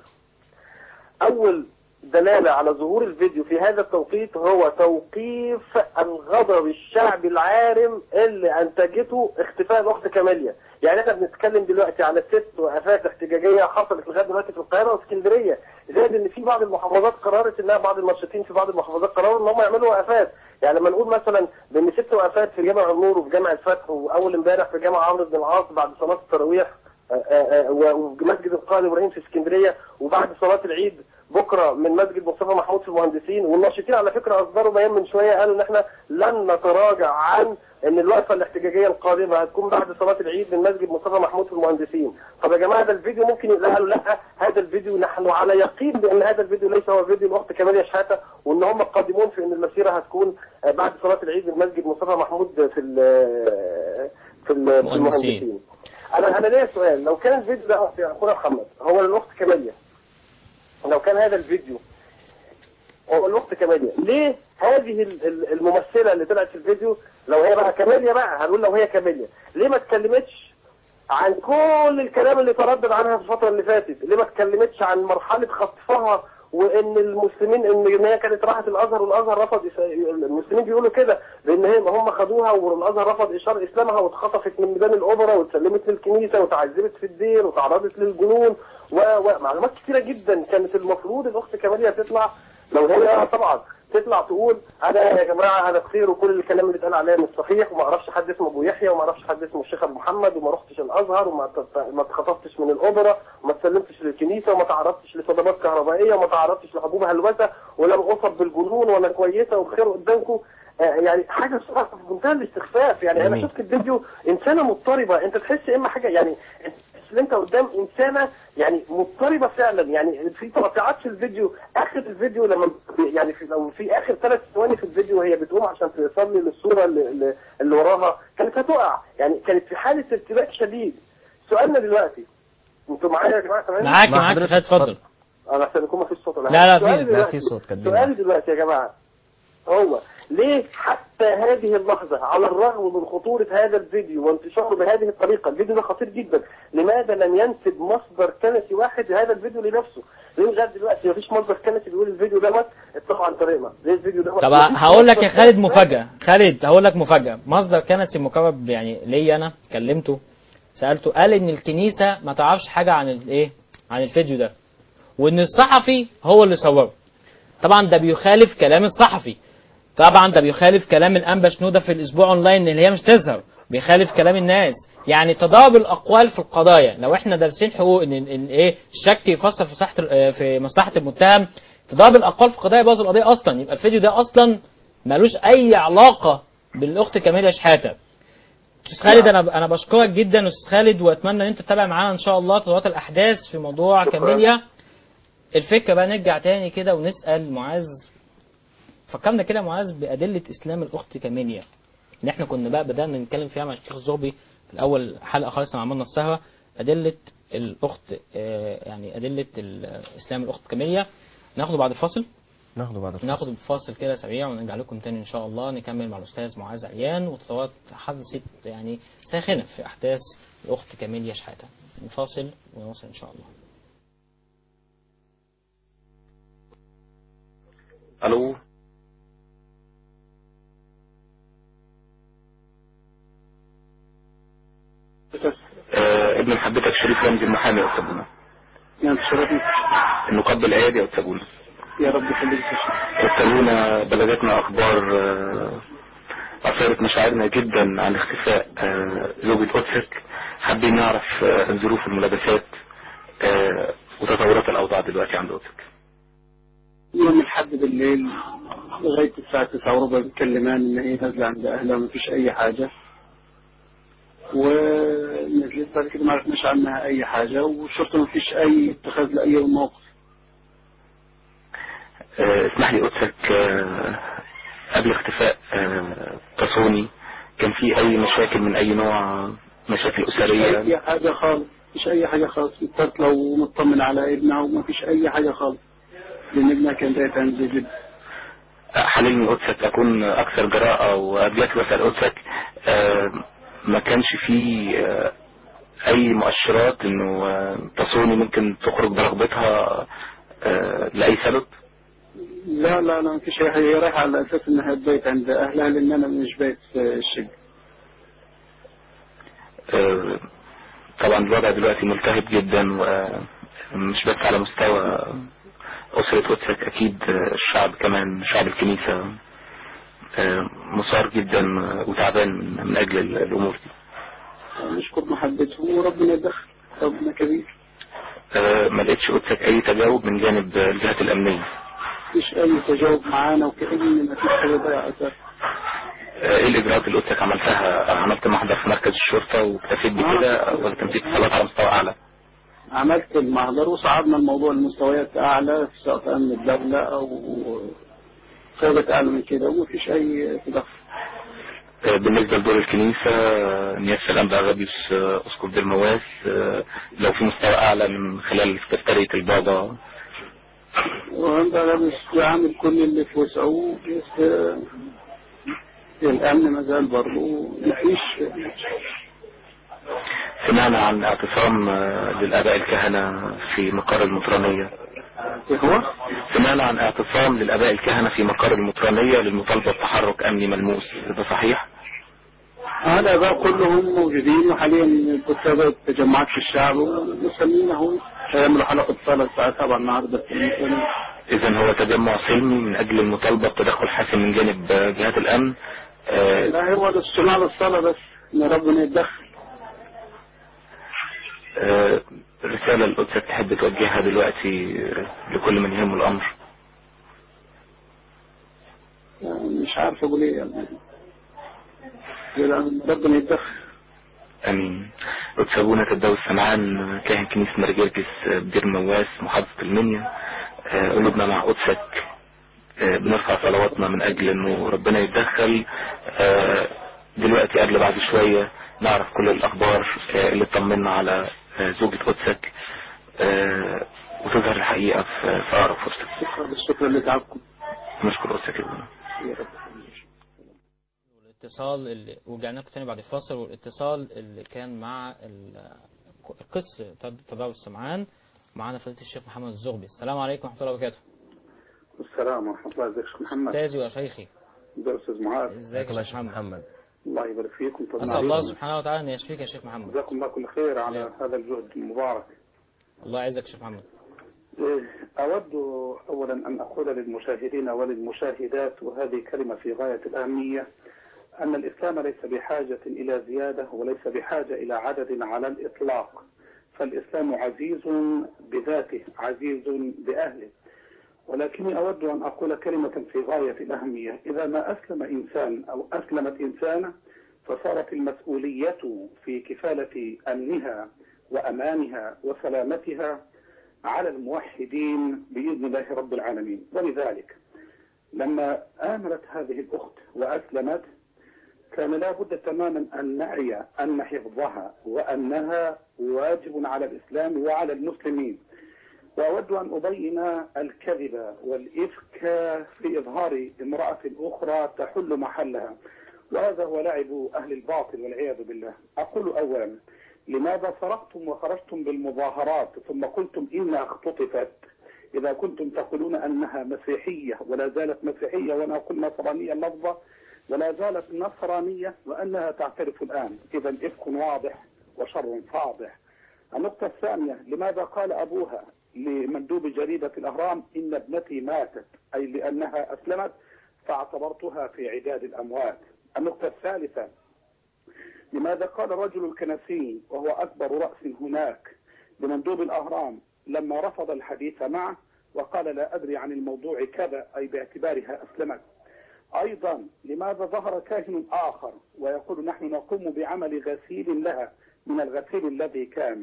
أول دلالة على ظهور الفيديو في هذا التوقيت هو توقيف الغضب الشعبي العارم اللي أنتجته اختفاء الأخت كاميليا يعني احنا بنتكلم دلوقتي على ست وقفات احتجاجية حصلت لغاية دلوقتي في القاهرة واسكندرية زائد ان في بعض المحافظات قررت انها بعض الناشطين في بعض المحافظات قرروا ان هم يعملوا وقفات يعني لما نقول مثلا بان ست وقفات في جامع النور وفي جامع الفتح واول امبارح في جامع عمرو بن العاص بعد صلاة التراويح آه، آه، آه، ومسجد القائد ابراهيم في اسكندريه وبعد صلاه العيد بكره من مسجد مصطفى محمود في المهندسين والناشطين على فكره اصدروا بيان من شويه قالوا ان احنا لن نتراجع عن ان الوقفه الاحتجاجيه القادمه هتكون بعد صلاه العيد من مسجد مصطفى محمود في المهندسين طب يا جماعه ده الفيديو ممكن يقول قالوا لا هذا الفيديو نحن على يقين بان هذا الفيديو ليس هو فيديو الاخت كماليه شحاته وان هم قادمون في ان المسيره هتكون آه، بعد صلاه العيد من مسجد مصطفى محمود في ال- في ال- في مهندسين. المهندسين انا انا ليا سؤال لو كان الفيديو ده يا اخونا محمد هو للاخت كماليه لو كان هذا الفيديو هو الاخت كماليه ليه هذه ال- ال- الممثله اللي طلعت في الفيديو لو هي بقى كماليه بقى هنقول لو هي كماليه ليه ما اتكلمتش عن كل الكلام اللي تردد عنها في الفتره اللي فاتت ليه ما اتكلمتش عن مرحله خطفها وان المسلمين ان إن هي كانت راحت الازهر والازهر رفض إس- المسلمين بيقولوا كده لان هي هم خدوها والازهر رفض اشار اسلامها واتخطفت من ميدان الاوبرا واتسلمت للكنيسه وتعذبت في الدين وتعرضت للجنون ومعلومات كثيره جدا كانت المفروض الاخت كماليه تطلع لو هي طبعا تطلع تقول انا يا جماعه انا بخير وكل الكلام اللي اتقال عليا مش صحيح وما اعرفش حد اسمه ابو يحيى وما اعرفش حد اسمه الشيخ ابو محمد وما رحتش الازهر وما ت- ما اتخطفتش من الاوبرا وما اتسلمتش للكنيسه وما تعرضتش لصدمات كهربائيه وما تعرضتش لحبوب هلوسه ولم اصب بالجنون وانا كويسه وبخير قدامكم آه، يعني حاجه صراحه في منتهى الاستخفاف يعني انا جميل. شفت الفيديو انسانه مضطربه انت تحس اما حاجه يعني تحس ان انت قدام انسانه يعني مضطربه فعلا يعني في تقطيعات في الفيديو اخر الفيديو لما ب- يعني في لو في اخر ثلاث ثواني في الفيديو وهي بتقوم عشان تصلي للصوره اللي, اللي- اللي وراها كانت هتقع يعني كانت في حاله ارتباك شديد سؤالنا دلوقتي انتوا معايا يا جماعه سامعيني؟ معاك مع معاك حضرتك. خالد اتفضل انا عشان يكون ما فيش صوت ولا لا، حاجة. لا، سؤالي في- لا، دلوقتي- في صوت كاتبين. سؤالي دلوقتي يا جماعه هو ليه حتى هذه اللحظة على الرغم من خطورة هذا الفيديو وانتشاره بهذه الطريقة الفيديو ده خطير جدا لماذا لم ينسب مصدر كنسي واحد لهذا الفيديو لنفسه ليه لغاية دلوقتي مفيش مصدر كنسي بيقول الفيديو دوت اتطبع عن طريقنا ليه الفيديو دوت طب مفيش هقول لك يا مصدر خالد كنسي مفاجأة خالد هقول لك مفاجأة مصدر كنسي مقرب يعني ليا انا كلمته سألته قال ان الكنيسة ما تعرفش حاجة عن الايه عن الفيديو ده وان الصحفي هو اللي صوره طبعا ده بيخالف كلام الصحفي طبعا ده بيخالف كلام الانبا شنودة في الاسبوع اونلاين اللي هي مش تظهر بيخالف كلام الناس يعني تضارب الاقوال في القضايا لو احنا دارسين حقوق ان ان ايه الشك يفسر في صحه ال- في مصلحه المتهم تضارب الاقوال في القضايا يبوظ القضيه اصلا يبقى الفيديو ده اصلا ملوش اي علاقه بالاخت كاميليا شحاته استاذ خالد انا انا بشكرك جدا استاذ خالد واتمنى ان انت تتابع معانا ان شاء الله تطورات الاحداث في موضوع شكراً. كاميليا الفكره بقى نرجع تاني كده ونسال معاذ فكرنا كده معاذ بادله اسلام الاخت كاميليا ان احنا كنا بقى بدانا نتكلم فيها مع الشيخ الزغبي في الاول حلقه خالص لما عملنا السهره ادله الاخت آه، يعني ادله ال- اسلام الاخت كاميليا ناخده بعد الفاصل ناخده بعد الفاصل. ناخد فاصل كده سريع ونرجع لكم تاني ان شاء الله نكمل مع الاستاذ معاذ عيان وتطورات حدثت يعني ساخنه في احداث الاخت كاميليا شحاته نفاصل ونواصل ان شاء الله الو آه ابن حضرتك شريف رمزي المحامي يا استاذ بونا نعم تشرفني النقاب الايادي يا استاذ بونا يا رب يخليك يا شيخ استاذ بونا بلغتنا اخبار آه، اثارت مشاعرنا جدا عن اختفاء آه، زوجة قدسك حابين نعرف آه، ظروف الملابسات آه، وتطورات الاوضاع دلوقتي عند قدسك يوم الحد بالليل لغاية الساعة تسعة وربع بتكلمان إن هي نازلة عند أهلها مفيش أي حاجة ونزلت بعد كده ما عرفناش عنها أي حاجة والشرطة مفيش أي اتخاذ لأي موقف آه، اسمح لي قدسك آه، قبل اختفاء آه، تصوني كان في اي مشاكل من اي نوع مشاكل مفيش اسريه أي حاجة خالص مفيش أي حاجة خالص متصلة ومطمن على ابنها ومفيش أي حاجة خالص لأن ابنها كان بايت عند جد حللني قدسك اكون اكثر جراءة وقبلك بسأل قدسك آه، ما كانش فيه آه، اي مؤشرات انه آه، تصوني ممكن تخرج برغبتها آه، لاي سبب لا لا لا مفيش أي حاجة هي رايحة على أساس إنها تبيت عند أهلها لأن أنا مش بايت في الشقة آه، طبعا الوضع دلوقتي ملتهب جدا ومش بس على مستوى أسرة قدسك أكيد آه، الشعب كمان شعب الكنيسة آه، مثار جدا وتعبان من- من أجل ال- الأمور دي نشكر محبته وربنا يدخل ربنا كبير آه، ما لقيتش قدسك أي تجاوب من جانب الجهات الأمنية مفيش أي تجاوب معانا وكأن مفيش حاجة ضايعة أساسا آه، إيه الإجراءات اللي قدسك عملتها عملت محضر في مركز الشرطة واكتفيت بكده ولا كان في اتصالات على مستوى أعلى عملت المحضر وصعدنا الموضوع لمستويات أعلى سواء في أمن الدولة أو قيادة أعلى من كده ومفيش أي تدخل آه، بالنسبة لدور الكنيسة آه، نيافة الأنبا غابيوس آه، أسقف دير مواس آه، لو في مستوى أعلى من خلال سكرتارية البابا وأنت لابس عامل كل اللي في وسعه بس آه، الأمن مازال برضه مفيش سمعنا عن اعتصام آه، للآباء الكهنة في مقر المطرانية هو سمعنا عن اعتصام للآباء الكهنة في مقر المطرانية للمطالبة بتحرك أمني ملموس ده صحيح؟ هذا بقى كلهم موجودين وحاليا كتاب تجمعات في الشعب ومسلمين اهو هيعملوا حلقة صلاة الساعة 7 النهاردة في المسلمين إذا هو تجمع سلمي من أجل المطالبة بتدخل حاسم من جانب آه، جهات الأمن آه، لا هو ده الصناعة للصلاة بس ان ربنا يتدخل آه، رسالة القدسك تحب توجهها دلوقتي آه، لكل من يهمه الأمر يعني مش عارف اقول ايه يعني يعني ربنا يتدخل امين وتسابونا تداوي السمعان كاهن كنيسة مرجرجس بدير مواس محافظة المنيا آه، قلوبنا مع قدسك آه، بنرفع صلواتنا من اجل انه ربنا يتدخل آه، دلوقتي قبل بعد شوية نعرف كل الاخبار آه، اللي طمنا على آه، زوجة قدسك آه، وتظهر الحقيقة في في أقرب فرصة شكرا بالشكر لتعبكم نشكر قدسك يا ابونا يا رب والاتصال اللي ورجعنا لكم تاني بعد الفاصل والاتصال اللي كان مع ال- القس تداول السمعان معانا فضيلة الشيخ محمد الزغبي السلام عليكم ورحمة الله وبركاته السلام ورحمة الله ازيك يا شيخ محمد أستاذي وشيخي ده أستاذ معاذ ازيك يا شيخ محمد محمد الله يبارك فيكم طبعا أسأل الله سبحانه وتعالى أن يشفيك يا شيخ محمد جزاكم الله كل خير على نعم. هذا الجهد المبارك الله يعزك يا شيخ محمد إيه، أود أولا أن أقول للمشاهدين وللمشاهدات وهذه كلمة في غاية الأهمية أن الإسلام ليس بحاجة إلى زيادة وليس بحاجة إلى عدد على الإطلاق فالإسلام عزيز بذاته عزيز بأهله ولكني أود أن أقول كلمة في غاية الأهمية إذا ما أسلم إنسان أو أسلمت إنسانة فصارت المسؤولية في كفالة أمنها وأمانها وسلامتها على الموحدين بإذن الله رب العالمين ولذلك لما آمنت هذه الأخت وأسلمت كان لا بد تماما أن نعي أن حفظها وأنها واجب على الإسلام وعلى المسلمين وأود أن أبين الكذب والإفك في إظهار امرأة أخرى تحل محلها وهذا هو لعب أهل الباطل والعياذ بالله أقول أولا لماذا صرختم وخرجتم بالمظاهرات ثم قلتم إنها اختطفت إذا كنتم تقولون أنها مسيحية ولا زالت مسيحية وأنا أقول نصرانية لفظة ولا زالت نصرانية وأنها تعترف الآن إذا إفك واضح وشر فاضح النقطة الثانية لماذا قال أبوها لمندوب جريدة الأهرام إن ابنتي ماتت أي لأنها أسلمت فاعتبرتها في عداد الأموات النقطة الثالثة لماذا قال الرجل الكنسي وهو أكبر رأس هناك لمندوب الأهرام لما رفض الحديث معه وقال لا أدري عن الموضوع كذا أي باعتبارها أسلمت أيضا لماذا ظهر كاهن آخر ويقول نحن نقوم بعمل غسيل لها من الغسيل الذي كان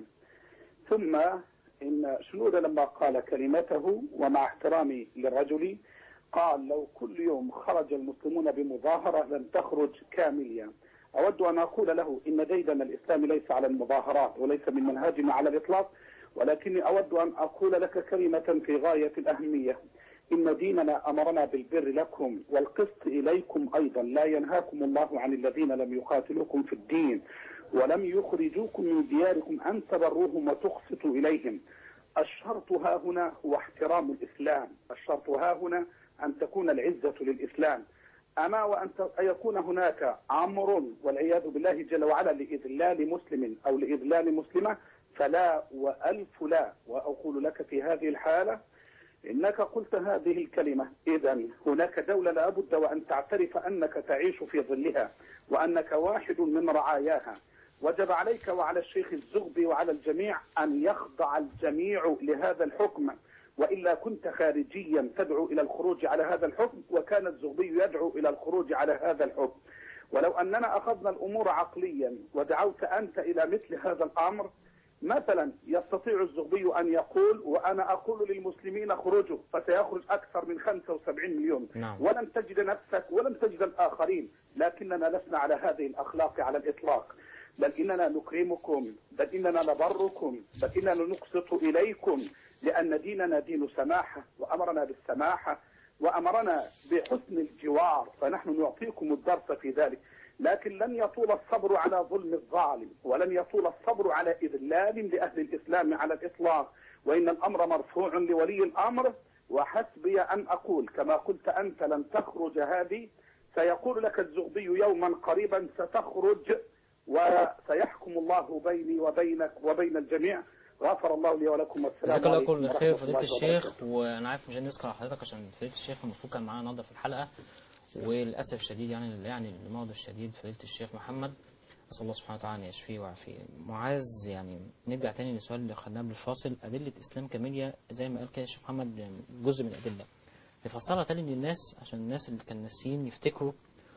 ثم إن شنودة لما قال كلمته ومع احترامي للرجل قال لو كل يوم خرج المسلمون بمظاهرة لم تخرج كاملة أود أن أقول له إن ديدن الإسلام ليس على المظاهرات وليس من منهاجنا على الإطلاق ولكني أود أن أقول لك كلمة في غاية الأهمية إن ديننا أمرنا بالبر لكم والقسط إليكم أيضا لا ينهاكم الله عن الذين لم يقاتلوكم في الدين ولم يخرجوكم من دياركم أن تبروهم وتقسطوا إليهم الشرط ها هنا هو احترام الإسلام الشرط ها هنا أن تكون العزة للإسلام أما وأن ت- أن يكون هناك أمر والعياذ بالله جل وعلا لإذلال مسلم أو لإذلال مسلمة فلا وألف لا وأقول لك في هذه الحالة إنك قلت هذه الكلمة إذا هناك دولة لابد وأن تعترف أنك تعيش في ظلها وأنك واحد من رعاياها وجب عليك وعلى الشيخ الزغبي وعلى الجميع أن يخضع الجميع لهذا الحكم وإلا كنت خارجيا تدعو إلى الخروج على هذا الحكم وكان الزغبي يدعو إلى الخروج على هذا الحكم ولو أننا أخذنا الأمور عقليا ودعوت أنت إلى مثل هذا الأمر مثلا يستطيع الزغبي أن يقول وأنا أقول للمسلمين خرجوا فسيخرج أكثر من 75 مليون نعم. ولن تجد نفسك ولن تجد الآخرين لكننا لسنا على هذه الأخلاق على الإطلاق بل إننا نكرمكم بل إننا نبركم بل إننا نقسط إليكم لأن ديننا دين سماحة وأمرنا بالسماحة وأمرنا بحسن الجوار فنحن نعطيكم الدرس في ذلك لكن لن يطول الصبر على ظلم الظالم ولن يطول الصبر على إذلال لأهل الإسلام على الإطلاق وإن الأمر مرفوع لولي الأمر وحسبي أن أقول كما قلت أنت لن تخرج هذه سيقول لك الزغبي يوما قريبا ستخرج وسيحكم الله بيني وبينك وبين الجميع غفر الله لي ولكم والسلام جزاك الله عليكم كل خير ورحمة فضيلة الله الشيخ وبركاته. وانا عارف مش هنذكر حضرتك عشان فضيلة الشيخ المفروض كان معانا النهارده في الحلقة وللأسف الشديد يعني يعني المرض الشديد فضيلة الشيخ محمد أسأل الله سبحانه وتعالى أن يشفيه ويعافيه معاذ يعني نرجع تاني للسؤال اللي خدناه بالفاصل أدلة إسلام كاميليا زي ما قال كده الشيخ محمد يعني جزء من الأدلة نفسرها تاني للناس عشان الناس اللي كان ناسيين يفتكروا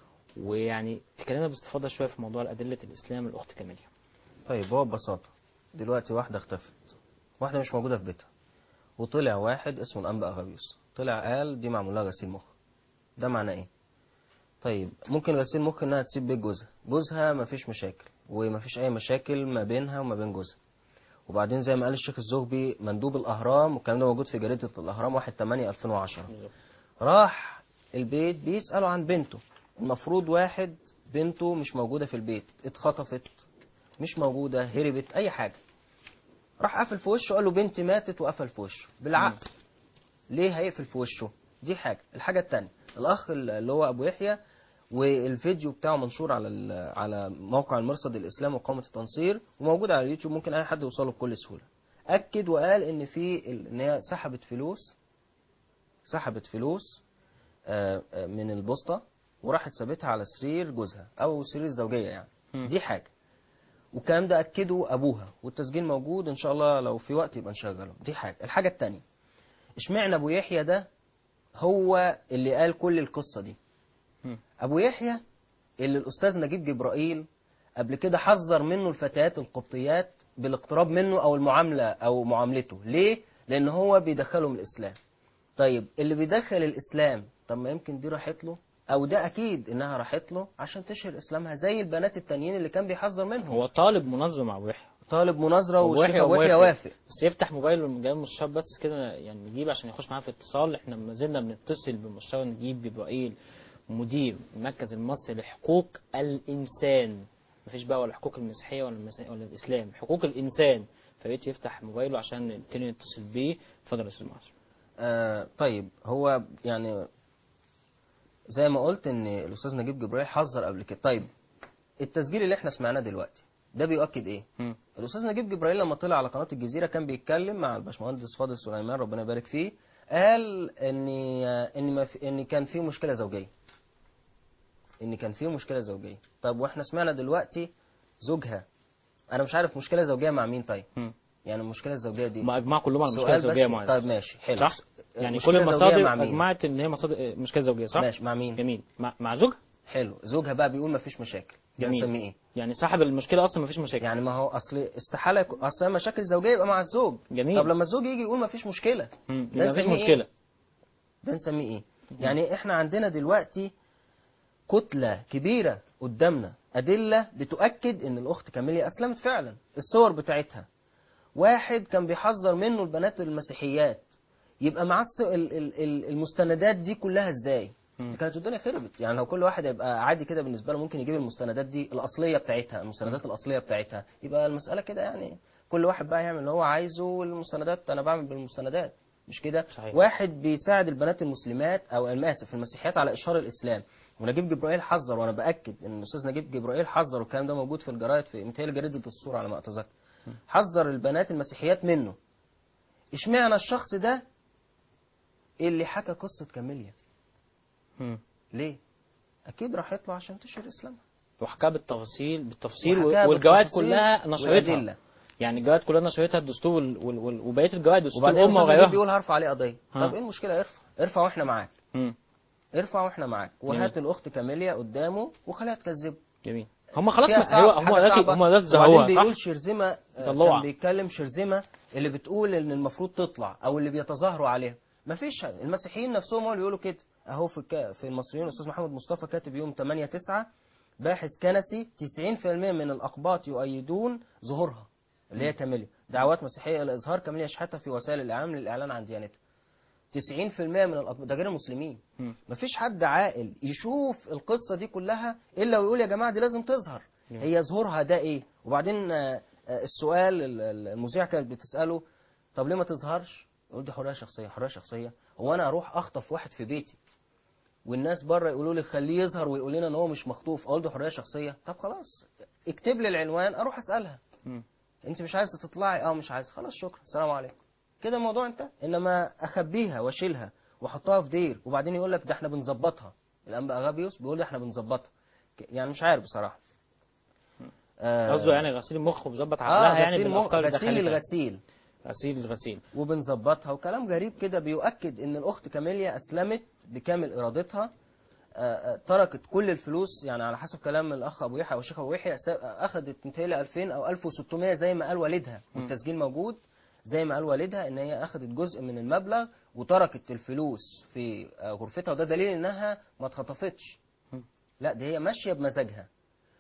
ويعني تكلمنا باستفاضة شوية في موضوع أدلة الإسلام الأخت كاميليا طيب هو ببساطة دلوقتي واحدة اختفت واحدة مش موجودة في بيتها وطلع واحد اسمه الأنبا أغابيوس طلع قال دي معمول لها غسيل مخ ده معناه ايه طيب ممكن غسيل مخ انها تسيب بيت جوزها جوزها مفيش مشاكل ومفيش اي مشاكل ما بينها وما بين جوزها وبعدين زي ما قال الشيخ الزغبي مندوب الاهرام والكلام ده موجود في جريده الاهرام 1 8 2010 راح البيت بيسالوا عن بنته المفروض واحد بنته مش موجوده في البيت اتخطفت مش موجوده هربت اي حاجه راح قفل في وشه قال له بنتي ماتت وقفل في وشه بالعقل ليه هيقفل في وشه دي حاجه الحاجه الثانيه الاخ اللي هو ابو يحيى والفيديو بتاعه منشور على ال- على موقع المرصد الاسلامي وقامه التنصير وموجود على اليوتيوب ممكن اي حد يوصله بكل سهوله اكد وقال ان في ال- ان هي سحبت فلوس سحبت فلوس آه، آه، من البوسطه وراحت سابتها على سرير جوزها او سرير الزوجيه يعني مم. دي حاجه والكلام ده اكده ابوها والتسجيل موجود ان شاء الله لو في وقت يبقى نشغله دي حاجه الحاجه الثانيه اشمعنى ابو يحيى ده هو اللي قال كل القصه دي مم. ابو يحيى اللي الاستاذ نجيب جبرائيل قبل كده حذر منه الفتيات القبطيات بالاقتراب منه او المعامله او معاملته ليه لان هو بيدخلهم الاسلام طيب اللي بيدخل الاسلام طب ما يمكن دي راحت له او ده اكيد انها راحت له عشان تشهر اسلامها زي البنات التانيين اللي كان بيحذر منهم هو طالب مناظره مع ابو يحيى طالب مناظره أبو والشيخ يحيى ابو يحيى موافق. وافق بس يفتح موبايله من جنب المستشار بس كده يعني نجيب عشان يخش معاه في اتصال احنا ما زلنا بنتصل بمستشار نجيب جبرائيل مدير المركز المصري لحقوق الانسان مفيش بقى ولا حقوق المسيحيه ولا المسيحية ولا الاسلام حقوق الانسان فبقيت يفتح موبايله عشان نبتدي نتصل بيه اتفضل يا استاذ معاذ آه طيب هو يعني زي ما قلت ان الاستاذ نجيب جبرائيل حذر قبل كده طيب التسجيل اللي احنا سمعناه دلوقتي ده بيؤكد ايه مم. الاستاذ نجيب جبرائيل لما طلع على قناه الجزيره كان بيتكلم مع الباشمهندس فاضل سليمان ربنا يبارك فيه قال ان ان ما في ان كان في مشكله زوجيه ان كان في مشكله زوجيه طب واحنا سمعنا دلوقتي زوجها انا مش عارف مشكله زوجيه مع مين طيب مم. يعني المشكله الزوجيه دي ما اجمعوا كلهم على سؤال المشكله الزوجيه بس- معاذ طيب ماشي حلو صح يعني مشكلة كل زوجية المصادر مع مين؟ اجمعت ان هي مصادر مشكله زوجيه صح ماشي مع مين جميل مع, مع زوجها حلو زوجها بقى بيقول ما فيش مشاكل ده جميل. نسميه ايه يعني صاحب المشكله اصلا مفيش مشاكل يعني ما هو اصل استحاله يكون اصل هي مشاكل زوجيه يبقى مع الزوج جميل طب لما الزوج يجي يقول ما فيش مشكله مم. ده يبقى مفيش نسميه إيه؟ مشكله ده نسميه ايه يعني احنا عندنا دلوقتي كتلة كبيرة قدامنا أدلة بتؤكد إن الأخت كاميليا أسلمت فعلا الصور بتاعتها واحد كان بيحذر منه البنات المسيحيات يبقى مع الس- ال- ال- ال- المستندات دي كلها ازاي مم. كانت الدنيا خربت يعني لو كل واحد يبقى عادي كده بالنسبه له ممكن يجيب المستندات دي الاصليه بتاعتها المستندات الاصليه بتاعتها يبقى المساله كده يعني كل واحد بقى يعمل اللي هو عايزه والمستندات انا بعمل بالمستندات مش كده صحيح. واحد بيساعد البنات المسلمات او انا اسف المسيحيات على اشهار الاسلام ونجيب جبرائيل حذر وانا باكد ان الاستاذ نجيب جبرائيل حذر والكلام ده موجود في الجرايد في متهيألي جريده الصوره على ما اتذكر حذر البنات المسيحيات منه اشمعنى الشخص ده اللي حكى قصه كاميليا مم. ليه اكيد راحت له عشان تشهر اسلامها وحكاها بالتفاصيل بالتفصيل وحكاها والجوائد بالتفاصيل كلها نشرتها والأدلة. يعني الجوائد كلها نشرتها الدستور وال... وال... وال... وبقيه الجوائد دستور وبعدين الامه الاستاذ نجيب وغيرها بيقول هرفع عليه قضيه ها. طب ايه المشكله ارفع ارفع واحنا معاك مم. ارفع واحنا معاك وهات جميل. الاخت كاميليا قدامه وخليها تكذبه جميل هم خلاص فيها ما صعب- هو هم حاجة دلوقتي صعبة. هم دلوقتي وبعدين زهقوها بيقول صح؟ شرذمه آه، يطلعوها. كان بيتكلم شرذمه اللي بتقول ان المفروض تطلع او اللي بيتظاهروا عليها مفيش المسيحيين نفسهم هو اللي بيقولوا كده اهو في الك... في المصريين الاستاذ محمد مصطفى كاتب يوم 8 9 باحث كنسي 90% من الاقباط يؤيدون ظهورها اللي هي كاميليا دعوات مسيحيه الى اظهار كاميليا شحاته في وسائل الاعلام للاعلان عن ديانتها 90% من الاقباط ده غير المسلمين مم. مفيش حد عاقل يشوف القصه دي كلها الا ويقول يا جماعه دي لازم تظهر هي ظهورها ده ايه وبعدين آه، آه، السؤال ال- ال- المذيعه كانت بتساله طب ليه ما تظهرش يقول دي حريه شخصيه حريه شخصيه هو انا اروح اخطف واحد في بيتي والناس بره يقولوا لي خليه يظهر ويقول لنا ان هو مش مخطوف اقول ده حريه شخصيه طب خلاص اكتب لي العنوان اروح اسالها مم. انت مش عايزه تطلعي اه مش عايزه خلاص شكرا السلام عليكم كده الموضوع انتهى انما اخبيها واشيلها واحطها في دير وبعدين يقول لك ده احنا بنظبطها الانبا اغابيوس بيقول لي احنا بنظبطها ك- يعني مش عارف بصراحه آه، قصده يعني غسيل المخ ومظبط اه عقلها يعني غسيل مخ بالافكار غسيل الداخليه الغسيل غسيل الغسيل وبنظبطها وكلام غريب كده بيؤكد ان الاخت كاميليا اسلمت بكامل ارادتها آه، آه، تركت كل الفلوس يعني على حسب كلام الاخ ابو يحيى والشيخ ابو يحيى سا- اخذت متهيألي 2000 او 1600 زي ما قال والدها والتسجيل موجود زي ما قال والدها ان هي اخذت جزء من المبلغ وتركت الفلوس في آه، غرفتها وده دليل انها ما اتخطفتش لا ده هي ماشيه بمزاجها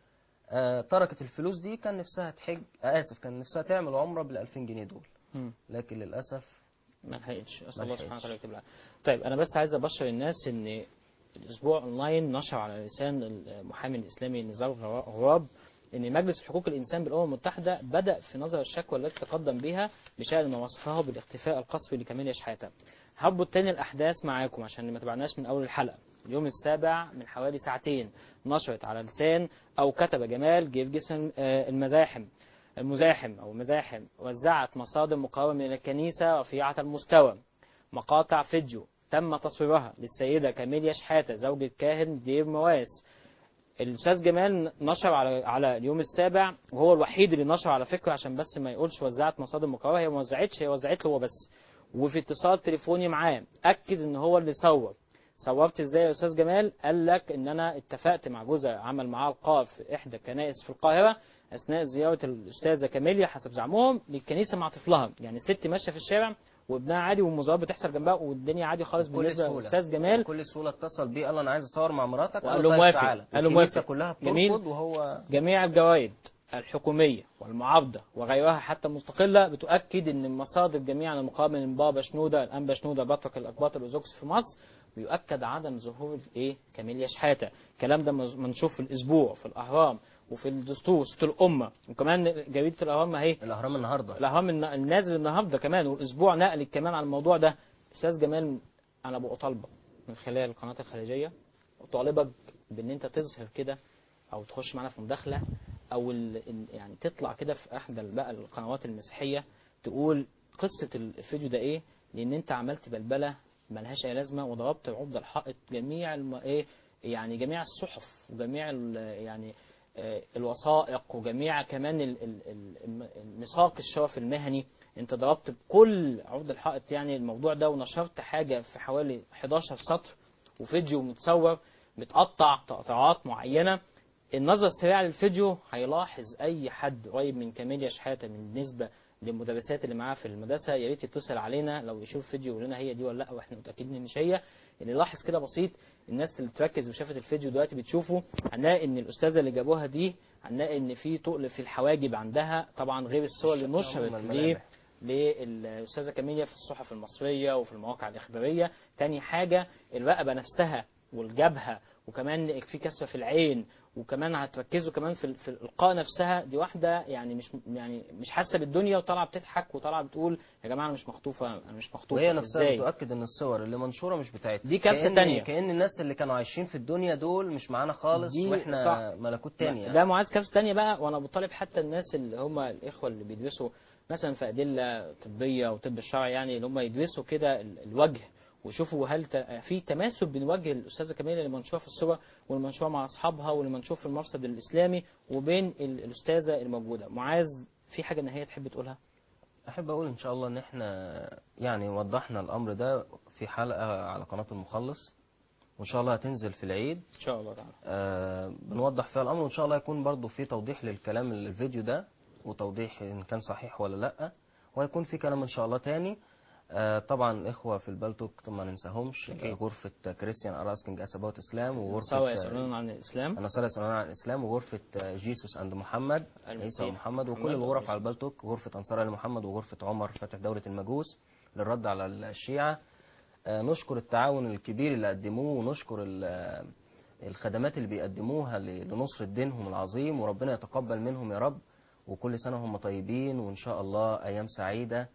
آه تركت الفلوس دي كان نفسها تحج آه اسف كان نفسها تعمل عمره بال 2000 جنيه دول مم. لكن للاسف ما لحقتش اسال ما الله لحقتش. سبحانه وتعالى يكتب لها طيب انا بس عايز ابشر الناس ان الاسبوع اونلاين نشر على لسان المحامي الاسلامي نزار غراب ان مجلس حقوق الانسان بالامم المتحده بدا في نظر الشكوى التي تقدم بها بشان ما وصفه بالاختفاء القسري لكاميليا شحاته هربط تاني الاحداث معاكم عشان ما تبعناش من اول الحلقه اليوم السابع من حوالي ساعتين نشرت على لسان او كتب جمال جرجس آه، المزاحم المزاحم او المزاحم وزعت مصادر مقاومه من الكنيسه رفيعه المستوى مقاطع فيديو تم تصويرها للسيدة كاميليا شحاتة زوجة كاهن دير مواس الأستاذ جمال نشر على على اليوم السابع وهو الوحيد اللي نشر على فكرة عشان بس ما يقولش وزعت مصادر مقاومة هي ما وزعتش هي وزعت له هو بس وفي اتصال تليفوني معاه أكد إن هو اللي صور صورت ازاي يا استاذ جمال قال لك ان انا اتفقت مع جوزها عمل معاه القاء في احدى الكنائس في القاهره اثناء زياره الاستاذه كاميليا حسب زعمهم للكنيسه مع طفلها يعني الست ماشيه في الشارع وابنها عادي والمظاهرات بتحصل جنبها والدنيا عادي خالص بكل بالنسبه سهولة. للاستاذ جمال بكل سهوله اتصل بيه قال له انا عايز اصور مع مراتك وقال له له طيب موافق. تعالى قال له الكنيسة موافق. كلها جميل. بترفض وهو جميع الجوائد الحكومية والمعارضة وغيرها حتى المستقلة بتؤكد أن المصادر جميعا المقابل من بابا شنودة الأنبا شنودة بطرك الأقباط الأرثوذكس في مصر بيؤكد عدم ظهور ايه كاميليا شحاتة الكلام ده منشوف في الأسبوع في الأهرام وفي الدستور صوت الأمة وكمان جريدة الأهرام اهي الاهرام النهارده الأهرام الن- النازل النهارده كمان والأسبوع نقل كمان عن الموضوع ده أستاذ جمال أنا بطالبك من خلال القناة الخليجية أطالبك بأن أنت تظهر كده او تخش معانا في مداخله او ال... ال- يعني تطلع كده في احدى ال- بقى القنوات المسيحيه تقول قصه الفيديو ده ايه لان انت عملت بلبله ملهاش اي لازمه وضربت عقد الحائط جميع الم... ايه يعني جميع الصحف وجميع ال... يعني آه، الوثائق وجميع كمان ال- ال- ال- الم- الميثاق الشرف المهني انت ضربت بكل عقد الحائط يعني الموضوع ده ونشرت حاجه في حوالي 11 سطر وفيديو متصور بتقطع تقطيعات معينه النظر السريع للفيديو هيلاحظ اي حد قريب من كاميليا شحاته بالنسبه للمدرسات اللي معاه في المدرسه يا ريت يتصل علينا لو يشوف فيديو يقول لنا هي دي ولا لا واحنا متاكدين ان مش هي اللي لاحظ كده بسيط الناس اللي تركز وشافت الفيديو دلوقتي بتشوفه هنلاقي ان الاستاذه اللي جابوها دي هنلاقي ان في تقل في الحواجب عندها طبعا غير الصور اللي الشكل نشرت هم ليه الملامح. للاستاذه كاميليا في الصحف المصريه وفي المواقع الاخباريه تاني حاجه الرقبه نفسها والجبهه وكمان في كسره في العين وكمان هتركزوا كمان في في الالقاء نفسها دي واحده يعني مش يعني مش حاسه بالدنيا وطالعه بتضحك وطالعه بتقول يا جماعه انا مش مخطوفه انا مش مخطوفه وهي نفسها ازاي بتؤكد ان الصور اللي منشوره مش بتاعتها دي كارثة كأن- تانية. كأن الناس اللي كانوا عايشين في الدنيا دول مش معانا خالص دي واحنا صح. ملكوت تاني يعني. ده معاذ كارثه تانية بقى وانا بطالب حتى الناس اللي هم الاخوه اللي بيدرسوا مثلا في ادله طبيه وطب الشرع يعني اللي هم يدرسوا كده ال- الوجه ويشوفوا هل ت- في تماثل بين وجه الاستاذه كمال اللي منشوره في الصور واللي منشوره مع اصحابها واللي منشور في المرصد الاسلامي وبين ال- الاستاذه الموجوده معاذ في حاجه نهائيه تحب تقولها احب اقول ان شاء الله ان احنا يعني وضحنا الامر ده في حلقه على قناه المخلص وان شاء الله هتنزل في العيد ان شاء الله تعالى آه بنوضح فيها الامر وان شاء الله يكون برضو في توضيح للكلام اللي الفيديو ده وتوضيح ان كان صحيح ولا لا وهيكون في كلام ان شاء الله تاني آه طبعا الاخوه في البلتوك طبعا ما ننساهمش أكيد. غرفه كريستيان اراسكينج اسابوت اسلام سوا وغرفه يسالون عن الاسلام النصارى يسألون عن الإسلام وغرفة جيسوس أند محمد المسيح. عيسى ومحمد وكل محمد الغرف وعيسى. على البلتوك غرفة أنصار آل محمد وغرفة عمر فاتح دولة المجوس للرد على الشيعة آه، نشكر التعاون الكبير اللي قدموه ونشكر ال- آه، الخدمات اللي بيقدموها ل- لنصرة دينهم العظيم وربنا يتقبل منهم يا رب وكل سنة هم طيبين وإن شاء الله أيام سعيدة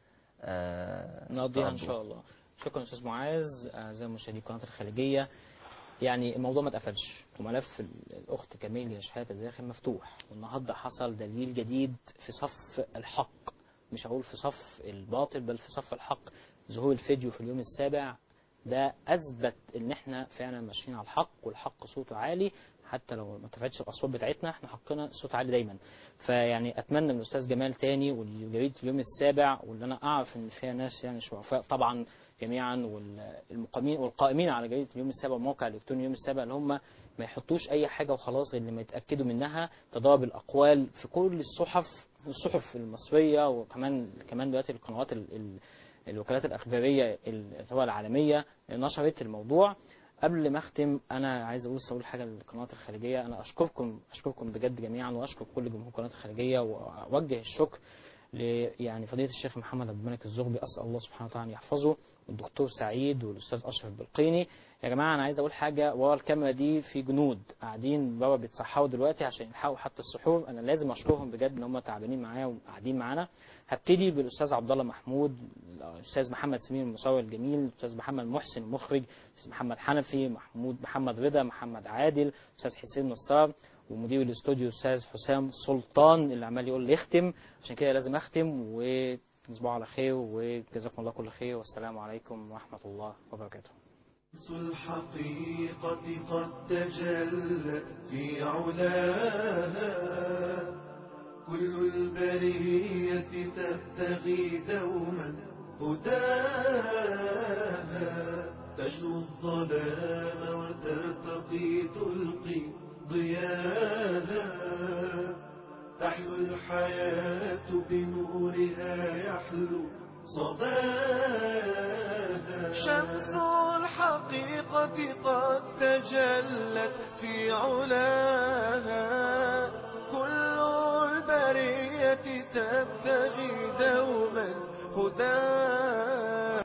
آه، نقضيها ان تقضوا. شاء الله شكرا استاذ معاذ اعزائي مشاهدي قناه الخليجيه يعني الموضوع ما اتقفلش وملف ال- الاخت كاميليا شحاته زاخر مفتوح والنهارده حصل دليل جديد في صف الحق مش هقول في صف الباطل بل في صف الحق ظهور الفيديو في اليوم السابع ده اثبت ان احنا فعلا ماشيين على الحق والحق صوته عالي حتى لو ما ارتفعتش الاصوات بتاعتنا احنا حقنا صوت عالي دايما فيعني اتمنى من الاستاذ جمال تاني وجريده اليوم السابع واللي انا اعرف ان فيها ناس يعني شرفاء طبعا جميعا والمقيمين والقائمين على جريده اليوم السابع وموقع الالكتروني اليوم السابع اللي هم ما يحطوش اي حاجه وخلاص غير لما يتاكدوا منها تضارب الاقوال في كل الصحف الصحف المصريه وكمان كمان دلوقتي القنوات ال- ال- الوكالات الاخباريه ال- سواء العالميه نشرت الموضوع قبل ما اختم انا عايز اقول اقول حاجه للقنوات الخارجيه انا اشكركم اشكركم بجد جميعا واشكر كل جمهور القنوات الخارجيه واوجه الشكر ل يعني فضيله الشيخ محمد عبد الملك الزغبي اسال الله سبحانه وتعالى ان يحفظه والدكتور سعيد والاستاذ اشرف البلقيني يا جماعه انا عايز اقول حاجه ورا الكاميرا دي في جنود قاعدين بابا بيتصحوا دلوقتي عشان يلحقوا حتى السحور انا لازم اشكرهم بجد ان هم تعبانين معايا وقاعدين معانا هبتدي بالاستاذ عبد الله محمود الاستاذ محمد سمير المصور الجميل الاستاذ محمد محسن المخرج الاستاذ محمد حنفي محمود محمد رضا محمد عادل الاستاذ حسين نصار ومدير الاستوديو الاستاذ حسام سلطان اللي عمال يقول لي اختم عشان كده لازم اختم وتصبحوا على خير وجزاكم الله كل خير والسلام عليكم ورحمه الله وبركاته شمس الحقيقة قد تجلت في علاها كل البرية تبتغي دوما هداها تجلو الظلام وترتقي تلقي ضياها تحلو الحياة بنورها يحلو صباها شمس الحقيقة قد تجلت في علاها كل البرية تبتغي دوما هداها